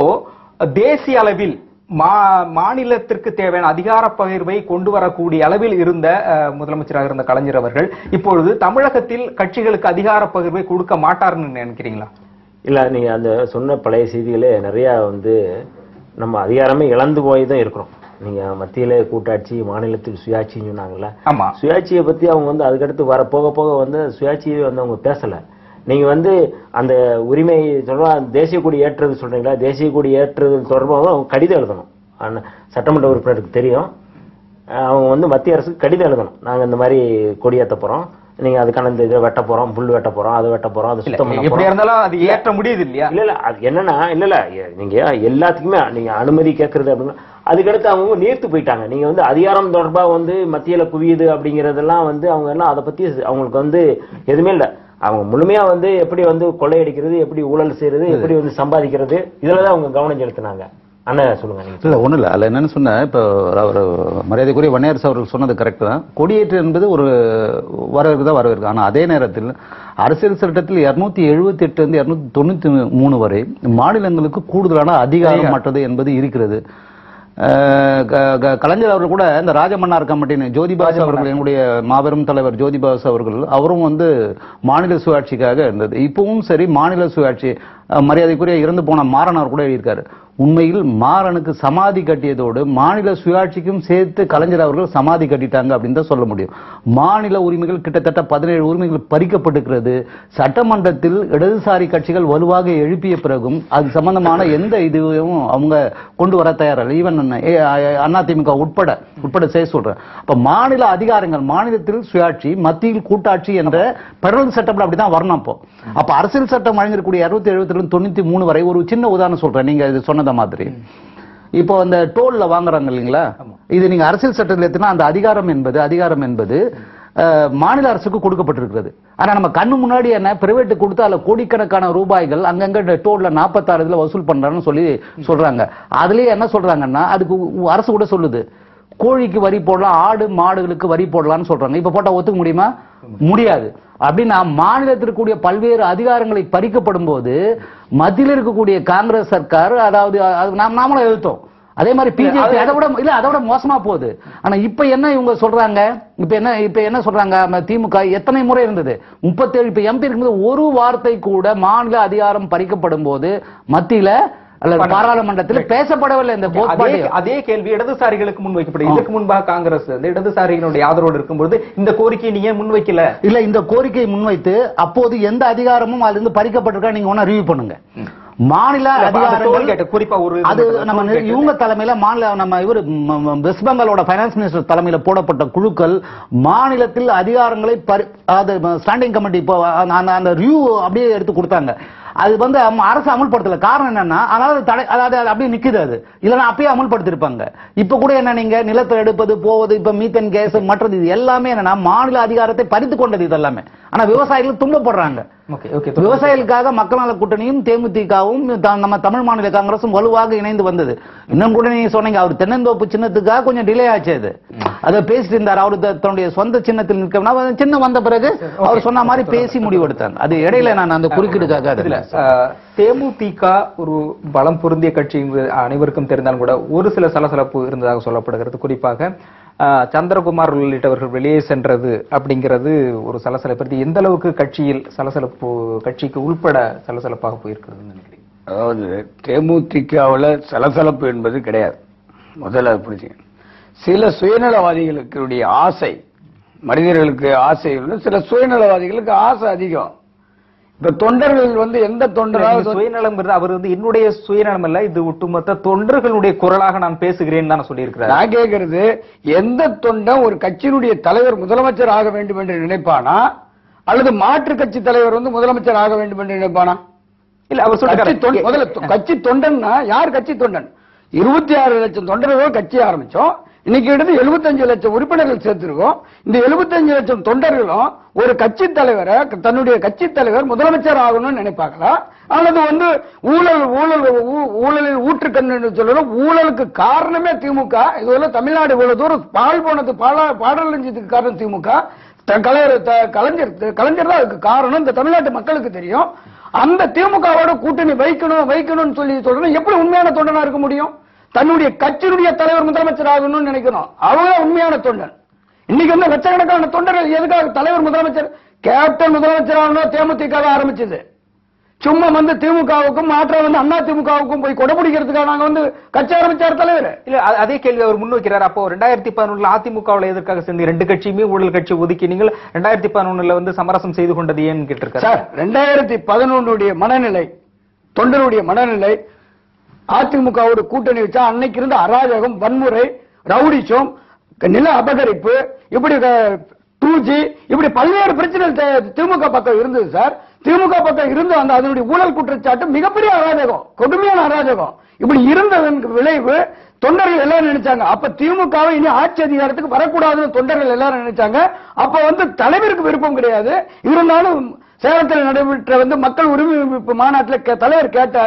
தேசிய அளவில் மா மாநிலத்திற்கு தேவையான அதிகார பகிர்வை கொண்டு வரக்கூடிய அளவில் இருந்த அஹ், முதலமைச்சராக இருந்த கலைஞர் அவர்கள் இப்பொழுது தமிழகத்தில் கட்சிகளுக்கு அதிகார பகிர்வை கொடுக்க மாட்டார்னு நினைக்கிறீங்களா இல்ல நீங்க அந்த சொன்ன பழைய செய்திகளே நிறைய வந்து நம்ம அதிகாரமே இழந்து போய் தான் இருக்கிறோம் நீங்க மத்தியில கூட்டாட்சி மாநிலத்தில் சுயாட்சின்னு சொன்னாங்கல்ல ஆமா சுயாட்சியை பத்தி அவங்க வந்து அதுக்கடுத்து வர போக போக வந்து சுயாட்சியை வந்து அவங்க பேசல நீங்க வந்து அந்த உரிமை சொல்றா தேசிய கொடி ஏற்றுறது சொல்றீங்களா தேசிய கொடி ஏற்றுறது தொடர்பாக அவங்க கடிதம் எழுதணும் ஆனா, சட்டமன்ற உறுப்பினருக்கு தெரியும் அஹ் அவங்க வந்து மத்திய அரசுக்கு கடிதம் எழுதணும் நாங்க இந்த மாதிரி கொடி ஏத்த போறோம் நீங்க அதுக்கான இந்த இதை வெட்ட போறோம் புல் வெட்ட போறோம் அதை வெட்ட போறோம் அதை சுத்தம் பண்ண எப்படியா போறோம் இருந்தாலும் அது ஏற்ற முடியுது இல்லையா இல்ல இல்ல அது என்னன்னா இல்ல இல்ல எ- நீங்க எல்லாத்துக்குமே நீங்க அனுமதி கேட்கறது அப்படின்னா அதுக்கடுத்து அவங்க நீர்த்து போயிட்டாங்க நீங்க வந்து அதிகாரம் தொடர்பா வந்து மத்தியில குவியுது அப்படிங்கறதெல்லாம் வந்து அவங்க எல்லாம் அதை பத்தி அவங்களுக்கு வந்து எதுவுமே இல்ல அவங்க முழுமையா வந்து எப்படி வந்து கொள்ளையடிக்கிறது எப்படி ஊழல் செய்யறது எப்படி வந்து சம்பாதிக்கிறது இதுலதான் அவங்க கவனம் செலுத்தினாங்க அண்ணன் சொல்லுங்க நீங்க இல்ல ஒண்ணும் இல்ல அதுல என்னன்னு சொன்ன இப்போ அவர் மரியாதைக்குரிய வன்னியரசு அவர்கள் சொன்னது கரெக்ட் தான் கொடியேற்று என்பது ஒரு வரவேற்கு தான் வரவேற்கு ஆனா அதே நேரத்தில் அரசியல் சட்டத்தில் இருநூத்தி எழுபத்தி எட்டு இருந்து இருநூத்தி தொண்ணூத்தி மூணு வரை மாநிலங்களுக்கு கூடுதலான அதிகாரம் மற்றது என்பது இருக்கிறது அஹ் க- க- கலைஞர் அவர்கள் கூட இந்த ராஜமன்னார் கமிட்டின்னு ஜோதிபாஸ் அவர்கள் என்னுடைய மாபெரும் தலைவர் ஜோதிபாஸ் அவர்கள் அவரும் வந்து மாநில சுயாட்சிக்காக இருந்தது இப்பவும் சரி மாநில சுயாட்சி அஹ் மரியாதைக்குரிய இறந்து போன மாறனார் கூட எழுதியிருக்காரு உண்மையில் மாறனுக்கு சமாதி கட்டியதோடு மாநில சுயாட்சிக்கும் சேர்த்து கலைஞர் அவர்கள் சமாதி கட்டிட்டாங்க அப்படின்னு தான் சொல்ல முடியும் மாநில உரிமைகள் கிட்டத்தட்ட பதினேழு உரிமைகள் பறிக்கப்பட்டிருக்கிறது சட்டமன்றத்தில் இடதுசாரி கட்சிகள் வலுவாக எழுப்பிய பிறகும் அது சம்பந்தமான எந்த இதுவும் அவங்க கொண்டு வர தயாரில்லை ஈவன் அதிமுக உட்பட உட்பட செய்ய சொல்றேன் அப்ப மாநில அதிகாரங்கள் மாநிலத்தில் சுயாட்சி மத்தியில் கூட்டாட்சி என்ற பெடரல் சட்டம்ல அப்படிதான் வரணும் அப்போ அப்ப அரசியல் சட்டம் வழங்கக்கூடிய இருநூத்தி எழுபத்தி ரெண்டு தொண்ணூத்தி மூணு வரை ஒரு சின்ன உதாரணம் சொல்றேன் நீங்க இது சொன்னத மாதிரி இப்போ அந்த டோல்ல வாங்குறாங்க இல்லைங்களா இது நீங்க அரசியல் சட்டத்தில் எடுத்தீங்கன்னா அந்த அதிகாரம் என்பது அதிகாரம் என்பது அஹ், மாநில அரசுக்கு கொடுக்கப்பட்டிருக்கிறது ஆனா நம்ம கண்ணு முன்னாடி என்ன பிரைவேட் கொடுத்து அதுல கோடிக்கணக்கான ரூபாய்கள் அங்கங்க டோல்ல நாற்பத்தாறு இதுல வசூல் பண்றான்னு சொல்லி சொல்றாங்க அதுலயே என்ன சொல்றாங்கன்னா அதுக்கு உ- அரசு கூட சொல்லுது கோழிக்கு வரி போடலாம் ஆடு மாடுகளுக்கு வரி போடலாம்னு சொல்றாங்க இப்ப போட்டா ஒத்துக்க முடியுமா முடியாது அப்படின்னா மாநிலத்தில் இருக்கக்கூடிய பல்வேறு அதிகாரங்களை பறிக்கப்படும் போது மத்தியில் இருக்கக்கூடிய காங்கிரஸ் சர்க்கார் அதாவது அது நாம் நாமளும் எழுத்தோம் அதே மாதிரி பிஜேபி அதை விட இல்ல அதை விட மோசமா போகுது ஆனா இப்ப என்ன இவங்க சொல்றாங்க இப்ப என்ன இப்ப என்ன சொல்றாங்க ம- திமுக எத்தனை முறை இருந்தது முப்பத்தேழு இப்ப எம்பி இருக்கும்போது ஒரு வார்த்தை கூட மாநில அதிகாரம் பறிக்கப்படும் போது மத்தியில அல்லது பாராளுமன்றத்தில் பேசப்படவில்லை இந்த அதே கோட்பாடு அதே கேள்வி இடதுசாரிகளுக்கு முன்வைக்கப்படும் இதுக்கு முன்பாக காங்கிரஸ் இந்த இடதுசாரிகளுடைய ஆதரவோடு இருக்கும்போது இந்த கோரிக்கையை நீங்க ஏன் முன்வைக்கல இல்ல இந்த கோரிக்கையை முன்வைத்து அப்போது எந்த அதிகாரமும் அதுல இருந்து பறிக்கப்பட்டிருக்கா நீங்க ஒண்ணா ரிவ்யூ பண்ணுங்க மாநில இல்ல, அப்ப அந்த toll அதிகாரங்கள் gate, குறிப்பா ஒரு இது அது மட்டும் நம்ம toll gate. இவங்க தலைமையில மாநில நம்ம இவர் வெஸ்ட் பெங்காலோட பைனான்ஸ் மினிஸ்டர் தலைமையில போடப்பட்ட குழுக்கள் மாநிலத்தில் அதிகாரங்களை பறி- அது ஸ்டாண்டிங் கமிட்டி இப்போ அந்த- அந்த- அந்த ரிவ்யூ அப்படியே எடுத்து கொடுத்தாங்க அது வந்து அம்- அரசு அமல்படுத்தல காரணம் என்னன்னா அதாவது தடை அதாவது அது அப்படியே நிக்குது அது இல்லைன்னா அப்பயே அமல்படுத்திருப்பாங்க இப்ப கூட என்ன நீங்க நிலத்தை எடுப்பது போவது இப்ப மீத்தன் கேஸ் மற்றது இது எல்லாமே என்னன்னா மாநில அதிகாரத்தை பறித்து கொண்டது இது எல்லாமே ஆனா விவசாயிகள் துன்பப்படுறாங்க ஓகே ஓகே விவசாயிகளுக்காக மக்கள் நல கூட்டணியும் தேமுதிகவும் த- நம்ம தமிழ் மாநில காங்கிரசும் வலுவாக இணைந்து வந்தது இன்னும் கூட நீங்க சொன்னீங்க அவர் தென்னந்தோப்பு சின்னத்துக்காக கொஞ்சம் டிலே ஆச்சு அது அதை பேசிட்டு இருந்தார் அவர் த- தன்னுடைய சொந்த சின்னத்தில் நிற்கணும் சின்னம் வந்த பிறகு அவர் சொன்ன மாதிரி பேசி முடிவெடுத்தாங்க அது இடையில நான் அந்த குறுக்கீடுக்காக அது இதுல அஹ், தேமுதிக ஒரு பலம் பொருந்திய கட்சி என்பது அனைவருக்கும் தெரிந்தாலும் கூட ஒரு சில சலசலப்பு இருந்ததாக சொல்லப்படுகிறது குறிப்பாக அஹ், சந்திரகுமார் உள்ளிட்டவர்கள் வெளியே சென்றது அப்படிங்கிறது ஒரு சலசலப்பு இது எந்த அளவுக்கு கட்சியில் சலசலப்பு கட்சிக்கு உள்பட சலசலப்பாக போயிருக்கிறதுன்னு நினைக்கிறீங்க அதாவது தேமுதிகவுல சலசலப்பு என்பது கிடையாது முதல்ல அது புரிஞ்சுங்க சில சுயநலவாதிகளுக்கு ஆசை மனிதர்களுக்கு ஆசை உண்டு சில சுயநலவாதிகளுக்கு ஆசை அதிகம் இப்ப தொண்டர்கள் வந்து எந்த இந்த தொண்டராவது சுயநலம்ங்கிறது அவர் வந்து என்னுடைய சுயநலம் அல்ல இது ஒட்டுமொத்த தொண்டர்களுடைய குரலாக நான் பேசுகிறேன் தான் சொல்லியிருக்கிறார் நான் கேட்கிறது எந்த தொண்டன் ஒரு கட்சியினுடைய தலைவர் முதலமைச்சர் ஆக வேண்டும் என்று நினைப்பானா அல்லது மாற்று கட்சி தலைவர் வந்து முதலமைச்சர் ஆக வேண்டும் என்று நினைப்பானா இல்ல அவர் கட்சி தொண்டன் சொல்லிருக்காரு முதல்ல தொ- கட்சி தொண்டன்னா யார் கட்சி தொண்டன் இருபத்தி ஆறு லட்சம் தொண்டர்கள் கட்சி ஆரம்பிச்சோம் இன்னைக்கு எடுத்து 75 லட்சம் உறுப்பினர்கள் சேர்த்திருக்கோம் இந்த 75 லட்சம் தொண்டர்களும் ஒரு கட்சி தலைவரை தன்னுடைய கட்சி தலைவர் முதலமைச்சர் ஆகணும்னு நினைப்பாங்களா அல்லது வந்து ஊழல் ஊழல் ஊ- ஊழலில் ஊற்றுக்கண்ணு சொல்றோம் ஊழலுக்கு காரணமே திமுக இதுவரை தமிழ்நாடு இவ்வளவு தூரம் பால் போனது பாலா பாடலஞ்சதுக்கு காரணம் திமுக த- கலைஞர் த- கலைஞர் கலைஞர் தான் அதுக்கு காரணம் இந்த தமிழ்நாட்டு மக்களுக்கு தெரியும் அந்த திமுகவோட கூட்டணி வைக்கணும் வைக்கணும்னு சொல்லி சொல்றோம் எப்படி உண்மையான தொண்டனா இருக்க முடியும் தன்னுடைய கட்சியினுடைய தலைவர் முதலமைச்சர் ஆகணும்னு நினைக்கணும் அவங்க உண்மையான தொண்டன் இன்னைக்கு வந்து லட்சக்கணக்கான தொண்டர்கள் எதுக்காக தலைவர் முதலமைச்சர் கேப்டன் முதலமைச்சர் ஆகணும் தேமுதிக ஆரம்பிச்சது சும்மா வந்து திமுகவுக்கும் மாற்றம் வந்து அண்ணா திமுகவுக்கும் போய் கொடைபிடிக்கிறதுக்காக நாங்க வந்து கட்சி ஆரம்பிச்சார் தலைவர் இல்ல அ- அதே கேள்வி அவர் முன்வைக்கிறார் அப்போ ரெண்டாயிரத்தி பதினொன்னுல அதிமுகவுல எதற்காக சேர்ந்து ரெண்டு கட்சியுமே ஊழல் கட்சி ஒதுக்கி நீங்கள் ரெண்டாயிரத்தி பதினொன்னுல வந்து சமரசம் செய்து கொண்டது ஏன்னு கேட்டிருக்காரு சார் ரெண்டாயிரத்தி பதினொன்னுடைய மனநிலை தொண்டருடைய மனநிலை அதிமுகவோட கூட்டணி வச்சா அன்னைக்கு இருந்த அராஜகம் வன்முறை ரவுடிச்சம் நில அபகரிப்பு இப்படி டூ ஜி இப்படி பல்வேறு பிரச்சனைகள் தி- திமுக பக்கம் இருந்தது சார் திமுக பக்கம் இருந்த அந்த அதனுடைய ஊழல் குற்றச்சாட்டு மிகப்பெரிய அராஜகம் கொடுமையான அராஜகம் இப்படி இருந்ததன் விளைவு தொண்டர்கள் எல்லாரும் நினைச்சாங்க அப்ப திமுகவை இனி ஆட்சி அதிகாரத்துக்கு வரக்கூடாதுன்னு தொண்டர்கள் எல்லாரும் நினைச்சாங்க அப்ப வந்து தலைவருக்கு விருப்பம் கிடையாது இருந்தாலும் சேலத்தில் நடைபெற்ற வந்து மக்கள் உரிமை மீட்பு மாநாட்டில் கே- தலைவர் கேட்டாரு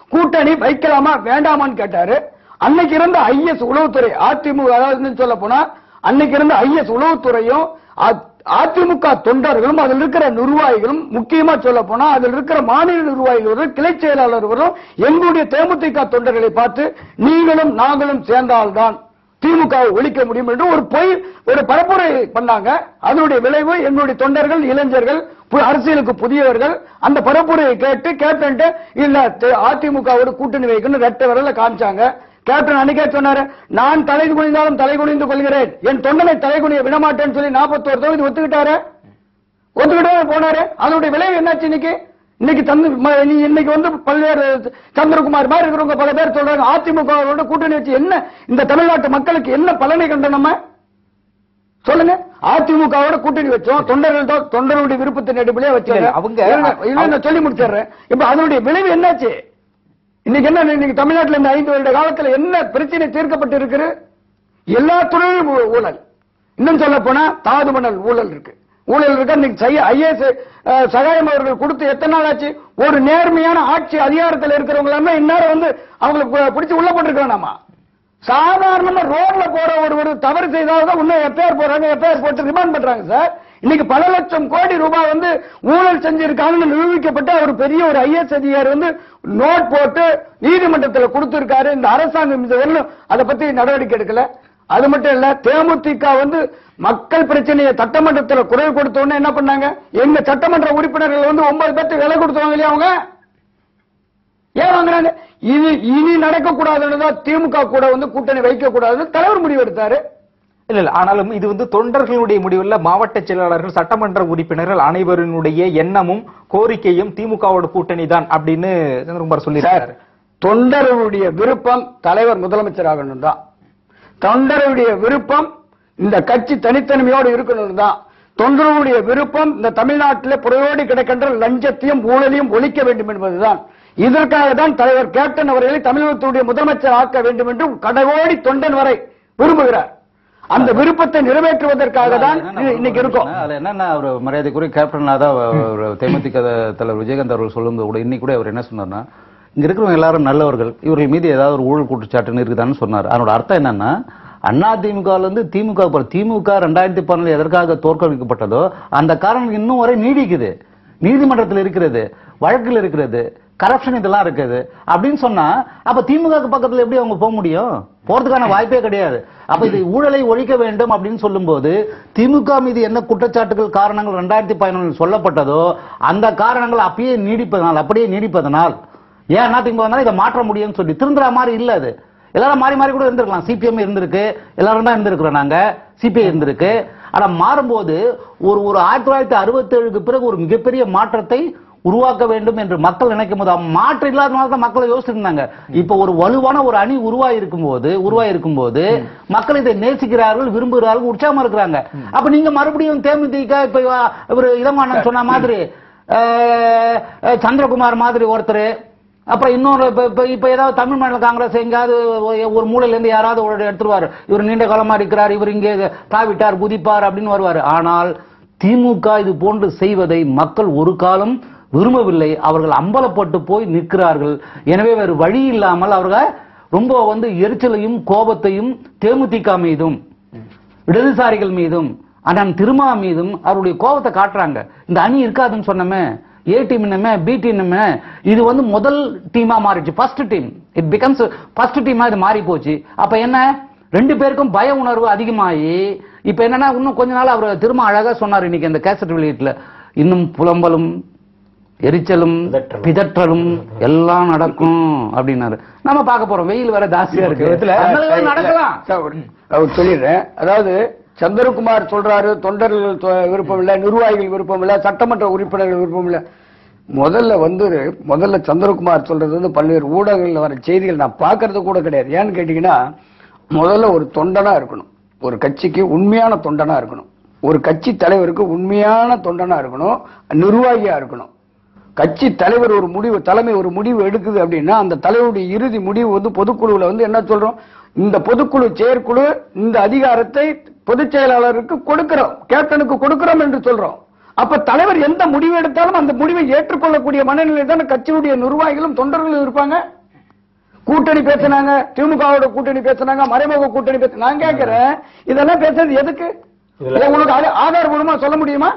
கூட்டணி வைக்கலாமா வேண்டாமான்னு கேட்டாரு அன்னைக்கு இருந்த ஐஎஸ் உளவுத்துறை அதிமுக அதாவது சொல்ல போனா அன்னைக்கு இருந்த ஐஎஸ் உளவுத்துறையும் அ- அதிமுக தொண்டர்களும் அதில் இருக்கிற நிர்வாகிகளும் முக்கியமா சொல்ல போனா அதில் இருக்கிற மாநில நிர்வாகிகளும் கிளை செயலாளர்களும் எங்களுடைய தேமுதிக தொண்டர்களை பார்த்து நீங்களும் நாங்களும் சேர்ந்தால்தான் திமுக வை ஒழிக்க முடியும் என்று ஒரு பொய் ஒரு பரப்புரை பண்ணாங்க அதனுடைய விளைவு எங்களுடைய தொண்டர்கள் இளைஞர்கள் பு- அரசியலுக்கு புதியவர்கள் அந்த பரப்புரையை கேட்டு கேப்டன் இல்ல தி- அதிமுகவோட கூட்டணி வைக்கணும் ரெட்டை விரல காமிச்சாங்க கேப்டன் அன்னைக்கே சொன்னாரு நான் தலை குனிந்தாலும் தலை குனிந்து கொள்கிறேன் என் தொண்டனை தலை குனிய விடமாட்டேன்னு சொல்லி 41 தொகுதி ஒத்துக்கிட்டாரு ஒத்துக்கிட்டே போனாரு அதனுடைய விளைவு என்னாச்சு இன்னைக்கு இன்னைக்கு தந்து ம- நீ இன்னைக்கு வந்து பல்வேறு சந்திரகுமார் மாதிரி இருக்கிறவங்க பல பேர் சொல்றாங்க அதிமுகவோட கூட்டணி வச்சு என்ன இந்த தமிழ்நாட்டு மக்களுக்கு என்ன பலனை கண்ட நம்ம சொல்லுங்க அதிமுகவோட கூட்டணி வச்சோம் தொண்டர்கள் தான் தொண்டர்களுடைய விருப்பத்தின் அடிப்படையே வச்சாங்க இல்ல, அவங்க- இருங்க, இல்ல, நான் சொல்லி முடிச்சிடுறேன் இப்ப அதனுடைய விளைவு என்னாச்சு இன்னைக்கு என்ன இன்னைக்கு தமிழ்நாட்டில் இந்த ஐந்து வருட காலத்துல என்ன பிரச்சனை தீர்க்கப்பட்டு இருக்குது எல்லா துறையிலும் ஊ- ஊழல் இன்னும் சொல்ல போனா தாது மணல் ஊழல் இருக்கு ஊழல் இருக்கு இன்னைக்கு செய்ய ஐஏஎஸ் சகாயம் அவர்கள் கொடுத்து எத்தனை நாள் ஆச்சு ஒரு நேர்மையான ஆட்சி அதிகாரத்தில் இருக்கிறவங்க எல்லாமே இந்நேரம் வந்து அவங்களுக்கு பு- பிடிச்சு உள்ள போட்டிருக்கானாமா சாதாரணமா ரோட்ல போற ஒரு ஒரு தவறு செய்தால்தான் இன்னும் எஃப்ஐஆர் போடுறாங்க எஃப்ஐஆர் போட்டு ரிமாண்ட் பண்றாங்க சார் இன்னைக்கு பல லட்சம் கோடி ரூபாய் வந்து ஊழல் செஞ்சிருக்காங்கன்னு நிரூபிக்கப்பட்ட ஒரு பெரிய ஒரு ஐஎஸ் அதிகாரி வந்து நோட் போட்டு நீதிமன்றத்தில் கொடுத்திருக்காரு இந்த அரசாங்கம் இந்த வரலும் அதை பத்தி நடவடிக்கை எடுக்கல அது மட்டும் இல்ல தேமுதிக வந்து மக்கள் பிரச்சனையை சட்டமன்றத்தில் குரல் கொடுத்த உடனே என்ன பண்ணாங்க எங்க சட்டமன்ற உறுப்பினர்கள் வந்து ஒன்பது பேர்த்து விலை கொடுத்துவாங்க இல்லையா அவங்க ஏன் வாங்குறாங்க இது இனி நடக்க கூடாதுன்னு தான் திமுக கூட வந்து கூட்டணி வைக்க கூடாதுன்னு தலைவர் முடிவு எடுத்தாரு இல்ல இல்ல ஆனாலும் இது வந்து தொண்டர்களுடைய முடிவில் மாவட்ட செயலாளர்கள் சட்டமன்ற உறுப்பினர்கள் அனைவரினுடைய எண்ணமும் கோரிக்கையும் திமுகவோட கூட்டணி தான் அப்படின்னு சந்திரகுமார் சார் சொல்லியிருக்காரு தொண்டர்களுடைய விருப்பம் தலைவர் முதலமைச்சர் ஆகணும் தான் தொண்டருடைய விருப்பம் இந்த கட்சி தனித்தன்மையோடு இருக்கணும் தான் தொண்டர்களுடைய விருப்பம் இந்த தமிழ்நாட்டில் புறையோடி கிடக்கின்ற லஞ்சத்தையும் ஊழலையும் ஒழிக்க வேண்டும் என்பதுதான் இதற்காக தான் தலைவர் கேப்டன் அவர்களை தமிழகத்துடைய முதலமைச்சர் ஆக்க வேண்டும் என்று கடவோடி தொண்டன் வரை விரும்புகிறார் அந்த விருப்பத்தை நிறைவேற்றுவதற்காக தான் இது இன்னைக்கு இருக்கும் அதுல என்னன்னா அவர் மரியாதைக்குரிய கேப்டன் அதான் ஒரு தேமுதிக தலைவர் விஜயகாந்த் அவர்கள் சொல்லும்போது கூட இன்னைக்கு கூட அவர் என்ன சொன்னார்னா இங்க இருக்கிறவங்க எல்லாரும் நல்லவர்கள் இவர்கள் மீது ஏதாவது ஒரு ஊழல் குற்றச்சாட்டுன்னு இருக்குதான்னு சொன்னார் அதனோட அர்த்தம் என்னன்னா அண்ணா திமுகல இருந்து திமுக போற திமுக ரெண்டாயிரத்தி பதினாலு எதற்காக தோற்கடிக்கப்பட்டதோ அந்த காரணம் இன்னும் வரை நீடிக்குது நீதிமன்றத்தில் இருக்கிறது வழக்கில் இருக்கிறது கரப்ஷன் இதெல்லாம் இருக்குது அப்படின்னு சொன்னா அப்ப திமுக பக்கத்துல எப்படி அவங்க போக முடியும் போறதுக்கான வாய்ப்பே கிடையாது அப்ப இது ஊழலை ஒழிக்க வேண்டும் அப்படின்னு சொல்லும்போது திமுக மீது என்ன குற்றச்சாட்டுகள் காரணங்கள் ரெண்டாயிரத்தி பதினொன்றில் சொல்லப்பட்டதோ அந்த காரணங்கள் அப்பயே நீடிப்பதனால் அப்படியே நீடிப்பதனால் ஏன் அதிமுக வந்தாலும் இதை மாற்ற முடியும்னு சொல்லி திருந்துற மாதிரி இல்ல அது எல்லாரும் மாறி மாறி கூட இருந்திருக்கலாம் சிபிஎம் இருந்திருக்கு எல்லாரும் தான் இருந்திருக்கிறோம் நாங்க சிபிஐ இருந்திருக்கு ஆனா மாறும்போது ஒரு ஒரு ஆயிரத்தி தொள்ளாயிரத்தி அறுபத்தி ஏழுக்கு பிறகு ஒரு மிகப்பெரிய மாற்றத்தை உருவாக்க வேண்டும் என்று மக்கள் நினைக்கும் போது அவங்க மாற்றம் இல்லாதனால தான் மக்களை யோசிச்சுட்டு இருந்தாங்க இப்ப ஒரு வலுவான ஒரு அணி உருவாகி இருக்கும் போது உருவாகி இருக்கும் போது மக்கள் இதை நேசிக்கிறார்கள் விரும்புகிறார்கள் உற்சாகமா இருக்கிறாங்க அப்ப நீங்க மறுபடியும் தேமுதிக இப்ப இவர் இளமானன் சொன்ன மாதிரி அஹ், அஹ், சந்திரகுமார் மாதிரி ஒருத்தர் அப்புறம் இன்னொரு இப்ப இப்ப இப்ப ஏதாவது தமிழ் மாநில காங்கிரஸ் எங்கேயாவது ஒரு- ஒரு மூலையில இருந்து யாராவது ஒரு எடுத்துருவாரு இவர் நீண்ட காலமா இருக்கிறார் இவர் இங்கே தாவிட்டார் குதிப்பார் அப்படின்னு வருவாரு ஆனால் திமுக இது போன்று செய்வதை மக்கள் ஒரு காலம் விரும்பவில்லை அவர்கள் அம்பலப்பட்டு போய் நிற்கிறார்கள் எனவே வேறு வழி இல்லாமல் அவர்கள் ரொம்ப வந்து எரிச்சலையும் கோபத்தையும் தேமுதிக மீதும் இடதுசாரிகள் மீதும் அண்ணன் திருமா மீதும் அவருடைய கோபத்தை காட்டுறாங்க இந்த அணி இருக்காதுன்னு சொன்னமே ஏ டீம் என்னமே பி டீம் என்னமே இது வந்து முதல் டீமா மாறிடுச்சு first team it becomes first டீமா இது மாறி போச்சு அப்ப என்ன ரெண்டு பேருக்கும் பய உணர்வு அதிகமாகி இப்ப என்னன்னா இன்னும் கொஞ்ச நாள் அவர் திரும்ப அழகா சொன்னார் இன்னைக்கு அந்த கேசட் வெளியீட்டுல இன்னும் புலம்பலும் எரிச்சலும் பிதற்றலும். பிதற்றலும் எல்லாம் நடக்கும் அப்படின்னாரு நம்ம பார்க்க போறோம் வெயில் வேற ஜாஸ்தியா இருக்கு இதுல அதனால இதெல்லாம் நடக்கலாம் சார், ஒரு- அவர் சொல்லிடுறேன் அதாவது சந்திரகுமார் சொல்றாரு தொண்டர்கள் தொ- விருப்பம் இல்ல நிர்வாகிகள் விருப்பம் இல்ல சட்டமன்ற உறுப்பினர்கள் விருப்பம் இல்ல முதல்ல வந்து முதல்ல சந்திரகுமார் சொல்றது வந்து பல்வேறு ஊடகங்கள்ல வர செய்திகள் நான் பார்க்கறது கூட கிடையாது ஏன்னு கேட்டீங்கன்னா முதல்ல ஒரு தொண்டனா இருக்கணும் ஒரு கட்சிக்கு உண்மையான தொண்டனா இருக்கணும் ஒரு கட்சி தலைவருக்கு உண்மையான தொண்டனா இருக்கணும் நிர்வாகியா இருக்கணும் கட்சி தலைவர் ஒரு முடிவு தலைமை ஒரு முடிவு எடுக்குது அப்படின்னா அந்த தலைவருடைய இறுதி முடிவு வந்து பொதுக்குழுவில் வந்து என்ன சொல்றோம் இந்த பொதுக்குழு செயற்குழு இந்த அதிகாரத்தை பொதுச் செயலாளருக்கு கொடுக்கிறோம் கேப்டனுக்கு கொடுக்கிறோம் என்று சொல்றோம் அப்ப தலைவர் எந்த முடிவு எடுத்தாலும் அந்த முடிவை ஏற்றுக்கொள்ளக்கூடிய மனநிலை தானே கட்சியுடைய நிர்வாகிகளும் தொண்டர்களும் இருப்பாங்க கூட்டணி பேசுனாங்க திமுகவோட கூட்டணி பேசுனாங்க மறைமுக கூட்டணி பேச நான் கேட்கிறேன் இதெல்லாம் பேசுறது எதுக்கு இதை உனக்கு ஆத- ஆதாரபூர்வமா சொல்ல முடியுமா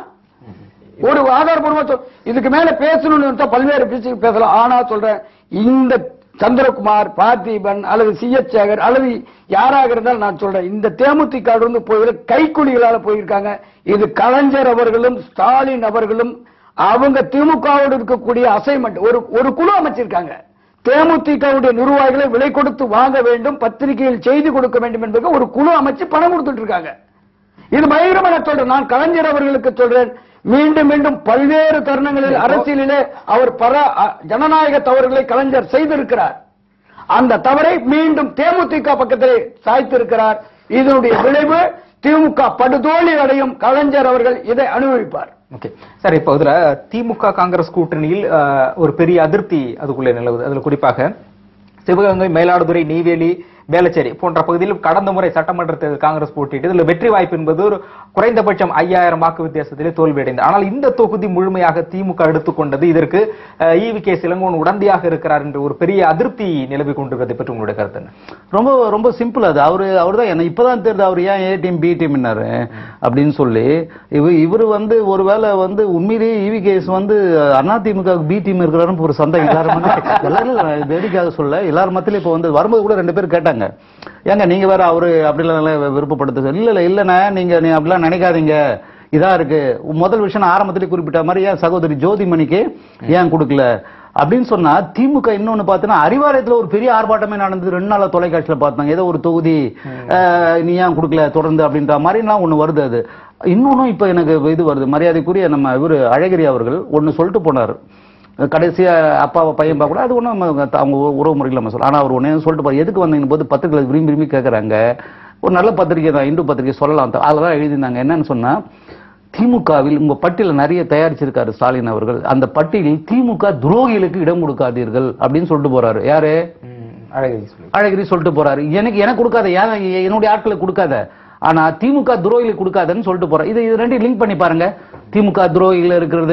ஒரு ஆதாரபூர்வமா சொல் இதுக்கு மேல பேசணும்னு நினைச்சா பல்வேறு விஷயம் பேசலாம் ஆனா சொல்றேன் இந்த சந்திரகுமார் பார்த்திபன் அல்லது சி எச் சேகர் அல்லது யாராக இருந்தாலும் நான் சொல்றேன் இந்த தேமுதிக இருந்து போய் கைக்கூலிகளால போயிருக்காங்க இது கலைஞர் அவர்களும் ஸ்டாலின் அவர்களும் அவங்க திமுகவோடு இருக்கக்கூடிய அசைன்மெண்ட் ஒரு ஒரு குழு அமைச்சிருக்காங்க தேமுதிகவுடைய நிர்வாகிகளை விலை கொடுத்து வாங்க வேண்டும் பத்திரிகையில் செய்தி கொடுக்க வேண்டும் என்பதற்கு ஒரு குழு அமைச்சு பணம் கொடுத்துட்டு இருக்காங்க இது பயங்கரமான சொல்றேன் நான் கலைஞர் அவர்களுக்கு சொல்றேன் மீண்டும் மீண்டும் பல்வேறு தருணங்களில் அரசியலிலே அவர் பல அ- ஜனநாயக தவறுகளை கலைஞர் செய்திருக்கிறார் அந்த தவறை மீண்டும் தேமுதிக பக்கத்திலே சாய்த்திருக்கிறார் இதனுடைய விளைவு திமுக படுதோல்வி அடையும் கலைஞர் அவர்கள் இதை அனுபவிப்பார் ஓகே சார் இப்போ இதுல திமுக காங்கிரஸ் கூட்டணியில் அஹ், ஒரு பெரிய அதிருப்தி அதுக்குள்ளே நிலவுது அதுல குறிப்பாக சிவகங்கை மயிலாடுதுறை நெய்வேலி வேளச்சேரி போன்ற பகுதியில் கடந்த முறை சட்டமன்ற தேர்தல் காங்கிரஸ் போட்டியிட்டு இதுல வெற்றி வாய்ப்பு என்பது ஒரு குறைந்தபட்சம் ஐயாயிரம் வாக்கு வித்தியாசத்திலே தோல்வியடைந்தது ஆனால் இந்த தொகுதி முழுமையாக திமுக எடுத்துக்கொண்டது இதற்கு ஈவி கே சிலங்கோன் உடந்தையாக இருக்கிறார் என்று ஒரு பெரிய அதிருப்தி நிலவி கொண்டிருப்பதை பற்றி உங்களுடைய கருத்து என்ன ரொம்ப ரொம்ப சிம்பிள் அது அவரு அவர் தான் என்ன இப்பதான் தெரியுது அவர் ஏன் ஏ டீம் பி டீம்னாரு அப்படின்னு சொல்லி இவர் இவர் வந்து ஒருவேளை வந்து உண்மையிலேயே இவி கேஸ் வந்து அதிமுக பி டீம் இருக்கிறாருன்னு ஒரு சந்தேகம் எல்லாரும் வந்து எல்லாரும் இல்ல, நான் வேடிக்கையாக சொல்ல எல்லாரும் மத்தியிலும் இப்போ வந்து வரும்போது கூட ரெண்டு பேர் கேட்டாங்க ஏங்க நீங்க வேற அவரு அப்படிலாம் விருப்பப்படுத்து இல்ல இல்ல இல்லண்ணே நீங்க நீ அப்படிலாம் நினைக்காதீங்க இதா இருக்கு முதல் விஷயம் நான் ஆரம்பத்திலே குறிப்பிட்ட மாதிரி ஏன் சகோதரி ஜோதிமணிக்கு ஏன் கொடுக்கல அப்படின்னு சொன்னா திமுக இன்னொன்னு பார்த்தீங்கன்னா அறிவாலயத்துல ஒரு பெரிய ஆர்ப்பாட்டமே நடந்தது ரெண்டு நாளா தொலைக்காட்சியில பார்த்தாங்க ஏதோ ஒரு தொகுதி அஹ், நீ ஏன் கொடுக்கல தொடர்ந்து அப்படின்ற மாதிரிலாம் ஒண்ணு வருது அது இன்னொன்னும் இப்ப எனக்கு இது வருது மரியாதைக்குரிய நம்ம இவரு அழகிரி அவர்கள் ஒன்னு சொல்லிட்டு போனாரு கடைசியா அப்பாவை பையன் பார்க்க கூட அது ஒன்றும் அவங்க உறவு முறையில் நம்ம சொல்ல ஆனால் அவர் ஒன்றே சொல்லிட்டு போறாரு எதுக்கு வந்தீங்க போது பத்திரிகை விரும்பி விரும்பி கேட்குறாங்க ஒரு நல்ல பத்திரிகை தான் இந்து பத்திரிகை சொல்லலாம் அதெல்லாம் எழுதியிருந்தாங்க என்னன்னு சொன்னா திமுகவில் உங்க பட்டியல நிறைய தயாரிச்சிருக்காரு ஸ்டாலின் அவர்கள் அந்த பட்டியலில் திமுக துரோகிகளுக்கு இடம் கொடுக்காதீர்கள் அப்படின்னு சொல்லிட்டு போறாரு யாரு அழகிரி சொல்லி அழகிரி சொல்லிட்டு போறாரு எனக்கு எனக்கு கொடுக்காத ஏன் என்னுடைய ஆட்களுக்கு கொடுக்காத ஆனா திமுக துரோகிகளுக்கு கொடுக்காதன்னு சொல்லிட்டு போறாரு இது இது ரெண்டையும் லிங்க் பண்ணி பாருங்க திமுக துரோகிகள் இருக்கிறது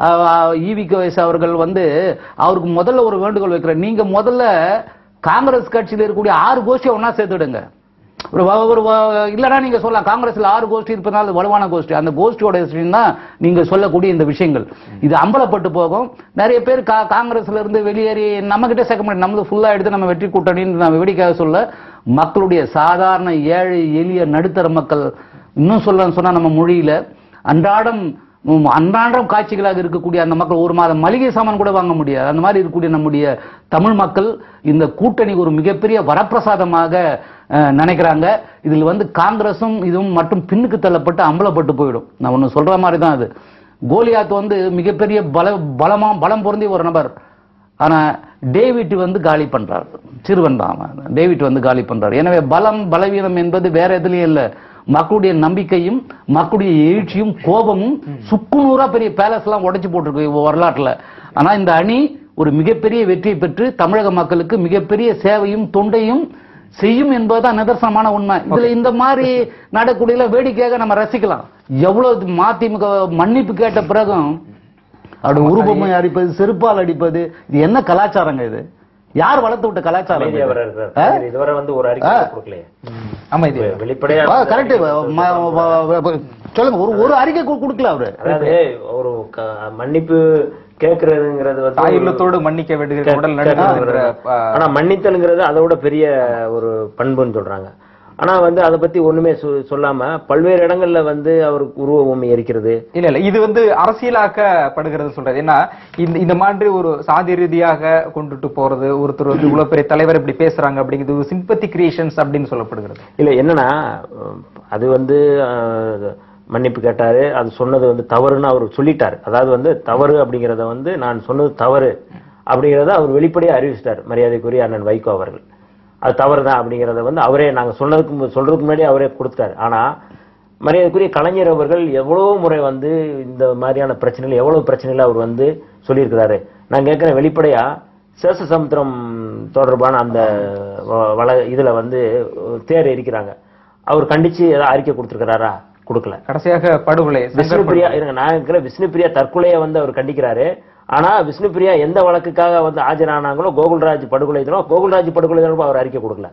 ஈவி கேஎஸ் அவர்கள் வந்து அவருக்கு முதல்ல ஒரு வேண்டுகோள் வைக்கிறேன் நீங்க முதல்ல காங்கிரஸ் கட்சியில் இருக்கக்கூடிய ஆறு கோஷ்டியை ஒன்னா சேர்த்துடுங்க ஒரு வ- ஒரு வ- இல்லைன்னா நீங்க சொல்லலாம் காங்கிரஸ்ல ஆறு கோஷ்டி இருப்பதனால அது வலுவான கோஷ்டி அந்த கோஷ்டியோட history தான் நீங்க சொல்லக்கூடிய இந்த விஷயங்கள் இது அம்பலப்பட்டு போகும் நிறைய பேர் கா- காங்கிரஸ்ல இருந்து வெளியேறி நம்ம கிட்ட சேர்க்க முடியும் நம்மளது ஃபுல்லா எடுத்து நம்ம வெற்றி கூட்டணின்னு நம்ம வெடிக்காக சொல்ல மக்களுடைய சாதாரண ஏழை எளிய நடுத்தர மக்கள் இன்னும் சொல்ல சொன்னா நம்ம மொழியில அன்றாடம் உம், அன்றாடம் காட்சிகளாக இருக்கக்கூடிய அந்த மக்கள் ஒரு மாதம் மளிகை சாமான் கூட வாங்க முடியாது அந்த மாதிரி இருக்கக்கூடிய நம்முடைய தமிழ் மக்கள் இந்த கூட்டணி ஒரு மிகப்பெரிய வரப்பிரசாதமாக அஹ், நினைக்கிறாங்க இதில் வந்து காங்கிரஸும் இதுவும் மட்டும் பின்னுக்கு தள்ளப்பட்டு அம்பலப்பட்டு போயிடும் நான் ஒன்று சொல்ற மாதிரி தான் அது கோலியாத் வந்து மிகப்பெரிய பல பலமா பலம் பொருந்திய ஒரு நபர் ஆனா டேவிட் வந்து காலி பண்றார் சிறுவன் தான் அவன். டேவிட் வந்து காலி பண்றார் எனவே பலம் பலவீனம் என்பது வேற எதுலயும் இல்ல மக்களுடைய நம்பிக்கையும் மக்களுடைய எழுச்சியும் கோபமும் சுக்குநூறா பெரிய பேலஸ் எல்லாம் உடைச்சு போட்டிருக்கு வரலாற்றுல ஆனா இந்த அணி ஒரு மிகப்பெரிய வெற்றியை பெற்று தமிழக மக்களுக்கு மிகப்பெரிய சேவையும் தொண்டையும் செய்யும் என்பதுதான் நிதர்சனமான உண்மை இதுல இந்த மாதிரி நடக்கூடிய வேடிக்கையாக நம்ம ரசிக்கலாம் எவ்வளவு மதிமுக மன்னிப்பு கேட்ட பிறகும் அப்படி உருவமை அடிப்பது செருப்பால் அடிப்பது இது என்ன கலாச்சாரங்க இது யார் வளர்த்து விட்ட கலாச்சாரம் அமைதியா இது? வர இருக்கிறார். ஆ? இதுவரை வந்து ஒரு அறிக்கை கொடுக்கலையே ஆமா இது வெளிப்படையா ஆ, கரெக்ட் சொல்லுங்க ஒரு ஒரு அறிக்கை கு- கொடுக்கல அவரு அதாவது ஒரு க- மன்னிப்பு கேட்கறதுங்கிறது வந்து ஒரு- தாயுள்ளத்தோடு மன்னிக்க வேண்டுகிற உடல் நடுங்குகிற ஆனா மன்னித்தல்ங்கிறது அதை விட பெரிய ஒரு பண்புன்னு சொல்றாங்க ஆனா வந்து அதை பத்தி ஒண்ணுமே சொ- சொல்லாம பல்வேறு இடங்கள்ல வந்து அவருக்கு உருவ பொம்மை எரிக்கிறது இல்ல இல்ல இது வந்து அரசியலாக்கப்படுகிறது சொல்றது ஏன்னா இந்த இந்த மாதிரி ஒரு சாதி ரீதியாக கொண்டுட்டு போறது ஒருத்தர் வந்து இவ்வளவு பெரிய தலைவர் இப்படி பேசுறாங்க அப்படிங்கிறது சிம்பத்தி கிரியேஷன்ஸ் அப்படின்னு சொல்லப்படுகிறது இல்ல என்னன்னா அஹ், அது வந்து அஹ், மன்னிப்பு கேட்டாரு அது சொன்னது வந்து தவறுன்னு அவர் சொல்லிட்டாரு அதாவது வந்து தவறு அப்படிங்கறத வந்து நான் சொன்னது தவறு அப்படிங்கறத அவர் வெளிப்படையா அறிவிச்சிட்டார் மரியாதைக்குரிய அண்ணன் வைகோ அவர்கள் அது தவறு தான் அப்படிங்கறத வந்து அவரே நாங்க சொன்னதுக்கு மு- சொல்றதுக்கு முன்னாடி அவரே கொடுத்துட்டாரு ஆனா மரியாதைக்குரிய கலைஞர் அவர்கள் எவ்வளவு முறை வந்து இந்த மாதிரியான பிரச்சனைகள் எவ்வளவு பிரச்சனைகள் அவர் வந்து சொல்லியிருக்கிறாரு நான் கேட்கிறேன் வெளிப்படையா சேஷசமுத்திரம் தொடர்பான அந்த வ- வள இதுல வந்து தேர் எரிக்கிறாங்க அவர் கண்டிச்சு ஏதாவது அறிக்கை கொடுத்திருக்கிறாரா கொடுக்கல கடைசியாக படுகொலை சங்கர் விஷ்ணுபிரியா இருங்க நான் இருக்கிற விஷ்ணுபிரியா தற்கொலையை வந்து அவர் கண்டிக்கிறாரு ஆனா விஷ்ணுபிரியா எந்த வழக்குக்காக வந்து ஆஜரானாங்களோ கோகுல்ராஜ் படுகொலை தினம் கோகுல்ராஜ் படுகொலை தினம் அவர் அறிக்கை கொடுக்கல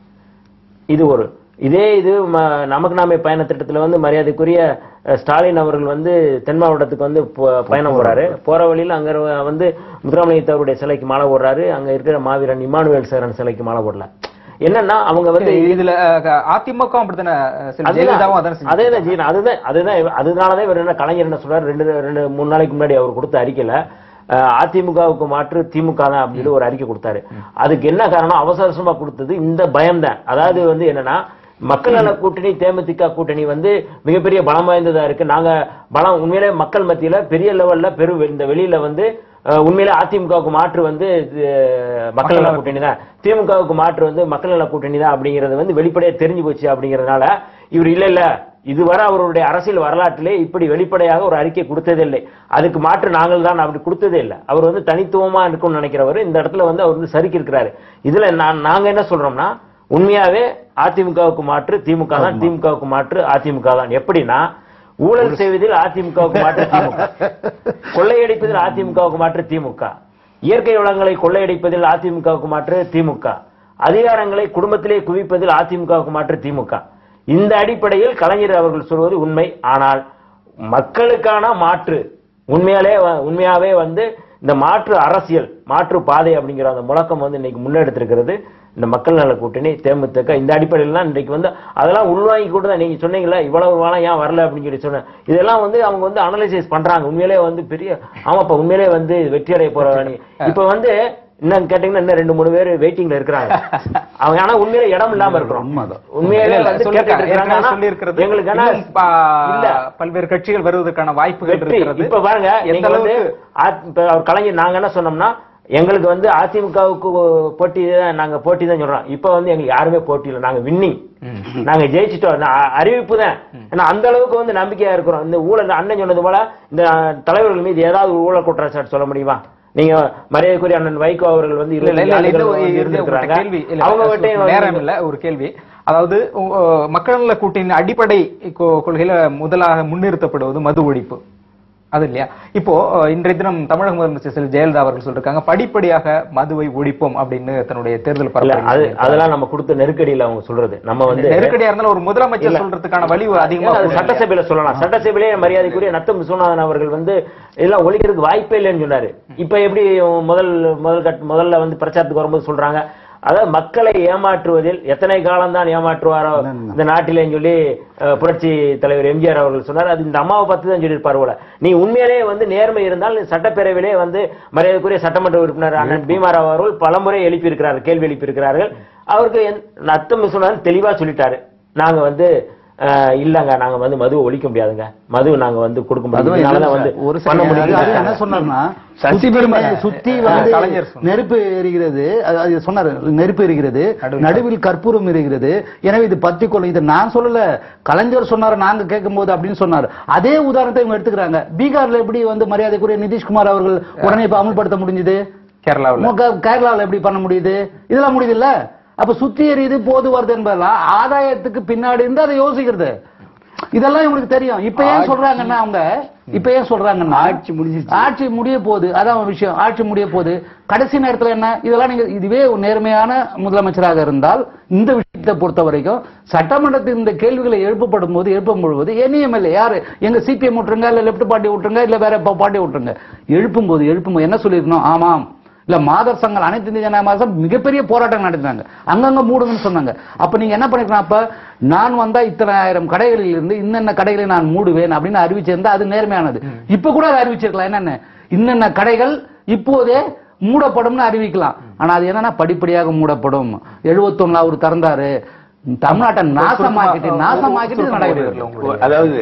இது ஒரு இதே இது ம- நமக்கு நாமே பயண திட்டத்துல வந்து மரியாதைக்குரிய அஹ், ஸ்டாலின் அவர்கள் வந்து தென் மாவட்டத்துக்கு வந்து போ- பயணம் போறாரு போற வழியில அங்க ஒரு- வந்து முத்துராமலிங்கத்தவருடைய சிலைக்கு மாலை போடுறாரு அங்க இருக்கிற மாவீரன் இமானுவேல் சேரன் சிலைக்கு மாலை போடல என்னன்னா அவங்க வந்து இதுல அஹ், அதிமுக அப்படித்தானே அஹ், செல்வி ஜெயலலிதாவும் அதானே செஞ்சாங்க. அதே தான் ஜீவன் அதுதான் அதுதான் இவ- அதனாலதான் இவர் என்ன கலைஞர் என்ன சொல்றாரு ரெண்டு ரெண்டு மூணு நாளைக்கு முன்னாடி அவர் கொடுத்த அறிக்கையில அஹ், அதிமுகவுக்கு மாற்று திமுக தான் அப்படின்னு ஒரு அறிக்கை கொடுத்தாரு அதுக்கு என்ன காரணம் அவசர அவசரமா கொடுத்தது இந்த பயம்தான் அதாவது வந்து என்னன்னா மக்கள் நல கூட்டணி தேமுதிக கூட்டணி வந்து மிகப்பெரிய பலம் வாய்ந்ததா இருக்கு நாங்க பலம் உண்மையிலே மக்கள் மத்தியில பெரிய லெவல்ல பெரு இந்த வெளியில வந்து அஹ், உண்மையிலே அதிமுகவுக்கு மாற்று வந்து அஹ், மக்கள் நல கூட்டணி தான் திமுகவுக்கு மாற்று வந்து மக்கள் நல கூட்டணி தான் அப்படிங்கிறது வந்து வெளிப்படையா தெரிஞ்சு போச்சு அப்படிங்கறதுனால இவர் இல்ல இல்ல இதுவரை அவருடைய அரசியல் வரலாற்றிலே இப்படி வெளிப்படையாக ஒரு அறிக்கை கொடுத்ததே இல்லை அதுக்கு மாற்று நாங்கள் தான் அப்படி கொடுத்ததே இல்லை அவர் வந்து தனித்துவமா இருக்கும்னு நினைக்கிறவர் இந்த இடத்துல வந்து அவர் வந்து சறுக்கி இருக்கிறாரு இதுல நான் நாங்க என்ன சொல்றோம்னா உண்மையாவே அதிமுகவுக்கு மாற்று திமுக தான் திமுகவுக்கு மாற்று அதிமுக தான் எப்படின்னா ஊழல் செய்வதில் அதிமுகவுக்கு மாற்று திமுக கொள்ளையடிப்பதில் அதிமுகவுக்கு மாற்று திமுக இயற்கை வளங்களை கொள்ளையடிப்பதில் அதிமுகவுக்கு மாற்று திமுக அதிகாரங்களை குடும்பத்திலே குவிப்பதில் அதிமுகவுக்கு மாற்று திமுக இந்த அடிப்படையில் கலைஞர் அவர்கள் சொல்வது உண்மை ஆனால் மக்களுக்கான மாற்று உண்மையாலே வ- உண்மையாவே வந்து இந்த மாற்று அரசியல் மாற்று பாதை அப்படிங்கிற அந்த முழக்கம் வந்து இன்னைக்கு முன்னெடுத்திருக்கிறது இந்த மக்கள் நல கூட்டணி தேமுதிக இந்த அடிப்படையில் தான் இன்றைக்கு வந்து அதெல்லாம் உள்வாங்கி கூட தான் நீங்க சொன்னீங்களா இவ்வளவு வாழம் ஏன் வரல அப்படின்னு சொல்லி சொன்னேன் இதெல்லாம் வந்து அவங்க வந்து அனலைசைஸ் பண்றாங்க உண்மையிலே வந்து பெரிய ஆமாப்பா உண்மையிலே வந்து வெற்றி அடைய போற அணி இப்ப வந்து என்னன்னு கேட்டீங்கன்னா இன்னும் ரெண்டு மூணு பேர் வெயிட்டிங்ல இருக்கிறாங்க அவங்க ஆனா உண்மையிலே இடம் இல்லாம இருக்கிறோம் உண்மைதான். உண்மையிலே இல்ல, இல்ல, வந்து சொல்லிருக்காங்க. கேட்டுட்டு இருக்காங்க. ஏற்கனவே ஆனா சொல்லியிருக்கிறது. எங்களுக்கு ஆனா இன்னும் பா- இல்ல பல்வேறு கட்சிகள் வருவதற்கான வாய்ப்புகள் வெற்றி இருக்கிறது இப்ப பாருங்க எந்த நீங்க வந்து அளவுக்கு ஆ- இப்ப அவர் கலைஞர் நாங்க என்ன சொன்னோம்னா எங்களுக்கு வந்து அதிமுகவுக்கு போட்டி தான் நாங்க போட்டி தான் சொல்றோம் இப்ப வந்து எங்களுக்கு யாருமே போட்டி இல்லை நாங்க வின்னிங் நாங்க ஜெயிச்சிட்டோம் நான் அ- அறிவிப்பு தான் ஏன்னா அந்த அளவுக்கு வந்து நம்பிக்கையா இருக்கிறோம் இந்த ஊழல் அண்ணன் சொன்னது போல இந்த தலைவர்கள் மீது ஏதாவது ஒரு ஊழல் குற்றச்சாட்டு சொல்ல முடியுமா நீங்க மரியாதைக்குரிய அண்ணன் வைகோ அவர்கள் வந்து இல்ல இல்ல இருபது இல்ல இல்ல, ஆண்டுகள் இது வந்து இது இருந்திருக்கிறாங்க. உங்கள்ட்ட கேள்வி இல்ல, அவங்க இல்ல, கிட்டயும் சு- நேரம் வந்து- இல்ல ஒரு கேள்வி அதாவது உ- அஹ், மக்கள் நல கூட்டணியின் அடிப்படை கொ- கொள்கையில முதலாக முன்னிறுத்தப்படுவது மது ஒழிப்பு அது இல்லையா இப்போ அஹ், இன்றைய தினம் தமிழக முதலமைச்சர் செல்வி ஜெயலலிதா அவர்கள் சொல்லிருக்காங்க படிப்படியாக மதுவை ஒழிப்போம் அப்படின்னு தன்னுடைய தேர்தல் இல்ல பரப்புரையில் அது சொல்லியிருக்காங்க. அதெல்லாம் நம்ம கொடுத்த நெருக்கடியில அவங்க சொல்றது நம்ம வந்து நெருக்கடியா இருந்தாலும் ஒரு முதலமைச்சர் இல்ல. சொல்றதுக்கான வலிவு அதிகமா ஏன்னா, அது போகுது இல்லையா? சட்டசபையில சொல்லலாம் சட்டசபையிலே மரியாதைக்குரிய நத்தம் விஸ்வநாதன் அவர்கள் வந்து இதெல்லாம் ஒழிக்கிறதுக்கு வாய்ப்பே இல்லைன்னு சொன்னாரு இப்ப எப்படி முதல் முதல் கட் முதல்ல வந்து பிரச்சாரத்துக்கு வரும்போது சொல்றாங்க அதாவது மக்களை ஏமாற்றுவதில் எத்தனை காலம் தான் ஏமாற்றுவாரோ இந்த நாட்டிலேன்னு சொல்லி அஹ், புரட்சி தலைவர் எம்ஜிஆர் அவர்கள் சொன்னார் அது இந்த அம்மாவை பத்தி தான் சொல்லியிருப்பார் போல நீ உண்மையிலே வந்து நேர்மை இருந்தால் சட்டப்பேரவையிலே வந்து மரியாதைக்குரிய சட்டமன்ற உறுப்பினர் அண்ணன் பீமாராவ் அவர்கள் பலமுறை எழுப்பியிருக்கிறார்கள் கேள்வி எழுப்பியிருக்கிறார்கள் அவருக்கு என்- நத்தம் விஸ்வநாதன் தெளிவா சொல்லிட்டாரு நாங்க வந்து அஹ், இல்லங்க நாங்க வந்து மதுவை ஒழிக்க முடியாதுங்க மது நாங்க வந்து கொடுக்க முடியாது அதுவும் இதனால இல்ல தான் வந்து சார். ஒரு பண்ண செகண்ட். அது- அது என்ன முடியும் சொன்னார்னா சசி சுத்தி பெருமாள் மே- சுத்தி ஆ, வந்து கலைஞர் சொன்னார். நெருப்பு எரிகிறது அது- அது சொன்னாரு நெருப்பு எரிகிறது நடுவில் நடுவில் கற்பூரம் எரிகிறது எனவே இது பத்தி கொள்ளும் இது நான் சொல்லல கலைஞர் சொன்னாரு நாங்க கேட்கும்போது அப்படின்னு சொன்னாரு அதே உதாரணத்தை இவங்க எடுத்துக்கிறாங்க பீகார்ல எப்படி வந்து மரியாதைக்குரிய நிதிஷ்குமார் அவர்கள் உடனே இப்ப அமல்படுத்த முடிஞ்சது கேரளாவுல கேரளாவில் எப்படி பண்ண முடியுது இதெல்லாம் முடியுது இல்ல அப்ப சுத்தி எறியுது போது வருது என்பதெல்லாம் ஆதாயத்துக்கு பின்னாடி இருந்து அதை யோசிக்கிறது இதெல்லாம் இவங்களுக்கு தெரியும் இப்ப ஏன் சொல்றாங்கன்னா அவங்க இப்ப ஏன் சொல்றாங்கன்னா ஆட்சி முடிஞ்சிருச்சு. ஆட்சி முடிய போகுது அதான் ஒரு விஷயம் ஆட்சி முடிய போகுது கடைசி நேரத்துல என்ன இதெல்லாம் நீங்க இதுவே ஒரு நேர்மையான முதலமைச்சராக இருந்தால் இந்த விஷயத்தை பொறுத்த வரைக்கும் சட்டமன்றத்தில் இந்த கேள்விகளை எழுப்பப்படும் போது எழுப்பும் பொழுது என்இஎம்எல்ஏ யாரு எங்க சிபிஎம் விட்டுருங்க இல்ல லெப்ட் பார்ட்டி விட்டுருங்க இல்ல வேற பார்ட்டி விட்டுருங்க எழுப்பும் போது எழுப்பும் போது என்ன சொல்லிருக்கணும் ஆமாம் இல்ல மாதர் சங்கம் அனைத்து இந்திய ஜனநாயக மாதம் மிகப்பெரிய போராட்டம் நடத்தினாங்க அங்கங்க மூடுங்கன்னு சொன்னாங்க அப்ப நீங்க என்ன பண்ணிக்கலாம் அப்ப நான் வந்தா இத்தனை ஆயிரம் கடைகளில் இருந்து இன்னென்ன கடைகளை நான் மூடுவேன் அப்படின்னு அறிவிச்சிருந்தா அது நேர்மையானது இப்ப கூட அதை அறிவிச்சிருக்கலாம் என்னென்ன இன்னென்ன கடைகள் இப்போதே மூடப்படும்னு அறிவிக்கலாம் ஆனா அது என்னன்னா படிப்படியாக மூடப்படும் 71 அவர் திறந்தாரு தமிழ்நாட்டை நாசமாக்கிட்டு நாசமாக்கிட்டு இது நடைபெறும் அதாவது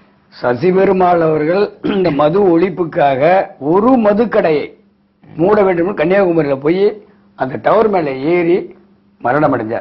சசி பெருமாள் அவர்கள் இந்த மது ஒழிப்புக்காக ஒரு மதுக்கடையை மூட வேண்டும் என்று கன்னியாகுமரியில போய் அந்த டவர் மேல ஏறி மரணம் அடைஞ்சார்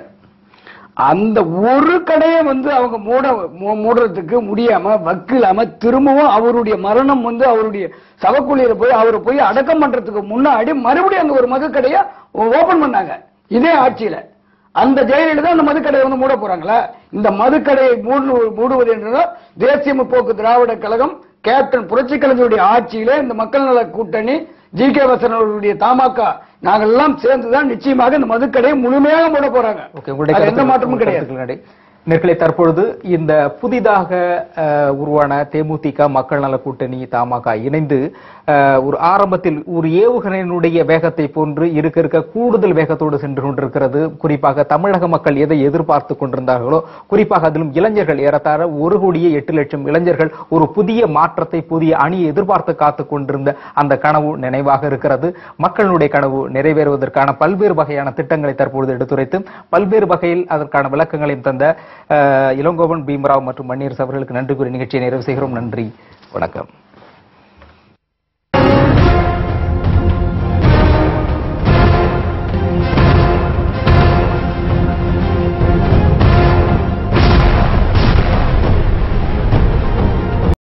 அந்த ஒரு கடையை வந்து அவங்க மூட மூ- மூடுறதுக்கு முடியாம வக்கில்லாம திரும்பவும் அவருடைய மரணம் வந்து அவருடைய சவக்குழியில போய் அவரை போய் அடக்கம் பண்றதுக்கு முன்னாடி மறுபடியும் அங்க ஒரு மதுக்கடையை ஓபன் பண்ணாங்க இதே ஆட்சியில அந்த ஜெயலலிதா அந்த மதுக்கடையை வந்து மூட போறாங்களா இந்த மதுக்கடையை மூடு மூடுவது என்றால் தேசிய முற்போக்கு திராவிட கழகம் கேப்டன் புரட்சி கலைஞருடைய ஆட்சியில இந்த மக்கள் நல கூட்டணி ஜி கே வசன் அவர்களுடைய தமாக நாங்கள் எல்லாம் சேர்ந்துதான் நிச்சயமாக இந்த மதுக்கடையை முழுமையாக மூட போறாங்க ஓகே உங்களுடைய அதுல எந்த கருத்துக்கள், மாற்றமும் உங்களுடைய கிடையாது கருத்துக்கள் நடை. நேர்களே தற்பொழுது இந்த புதிதாக அஹ், உருவான தேமுதிக மக்கள் நல கூட்டணி தமாக இணைந்து அஹ், ஒரு ஆரம்பத்தில் ஒரு ஏவுகணையினுடைய வேகத்தை போன்று இருக்க இருக்க கூடுதல் வேகத்தோடு சென்று கொண்டிருக்கிறது குறிப்பாக தமிழக மக்கள் எதை எதிர்பார்த்து கொண்டிருந்தார்களோ குறிப்பாக அதிலும் இளைஞர்கள் ஏறத்தாழ ஒரு கோடியே எட்டு லட்சம் இளைஞர்கள் ஒரு புதிய மாற்றத்தை புதிய அணியை எதிர்பார்த்து காத்து கொண்டிருந்த அந்த கனவு நினைவாக இருக்கிறது மக்களுடைய கனவு நிறைவேறுவதற்கான பல்வேறு வகையான திட்டங்களை தற்பொழுது எடுத்துரைத்து பல்வேறு வகையில் அதற்கான விளக்கங்களையும் தந்த அஹ், இளங்கோவன் பீமராவ் மற்றும் மன்னியரசு அவர்களுக்கு நன்றி கூறி நிகழ்ச்சியை நிறைவு செய்கிறோம் நன்றி வணக்கம்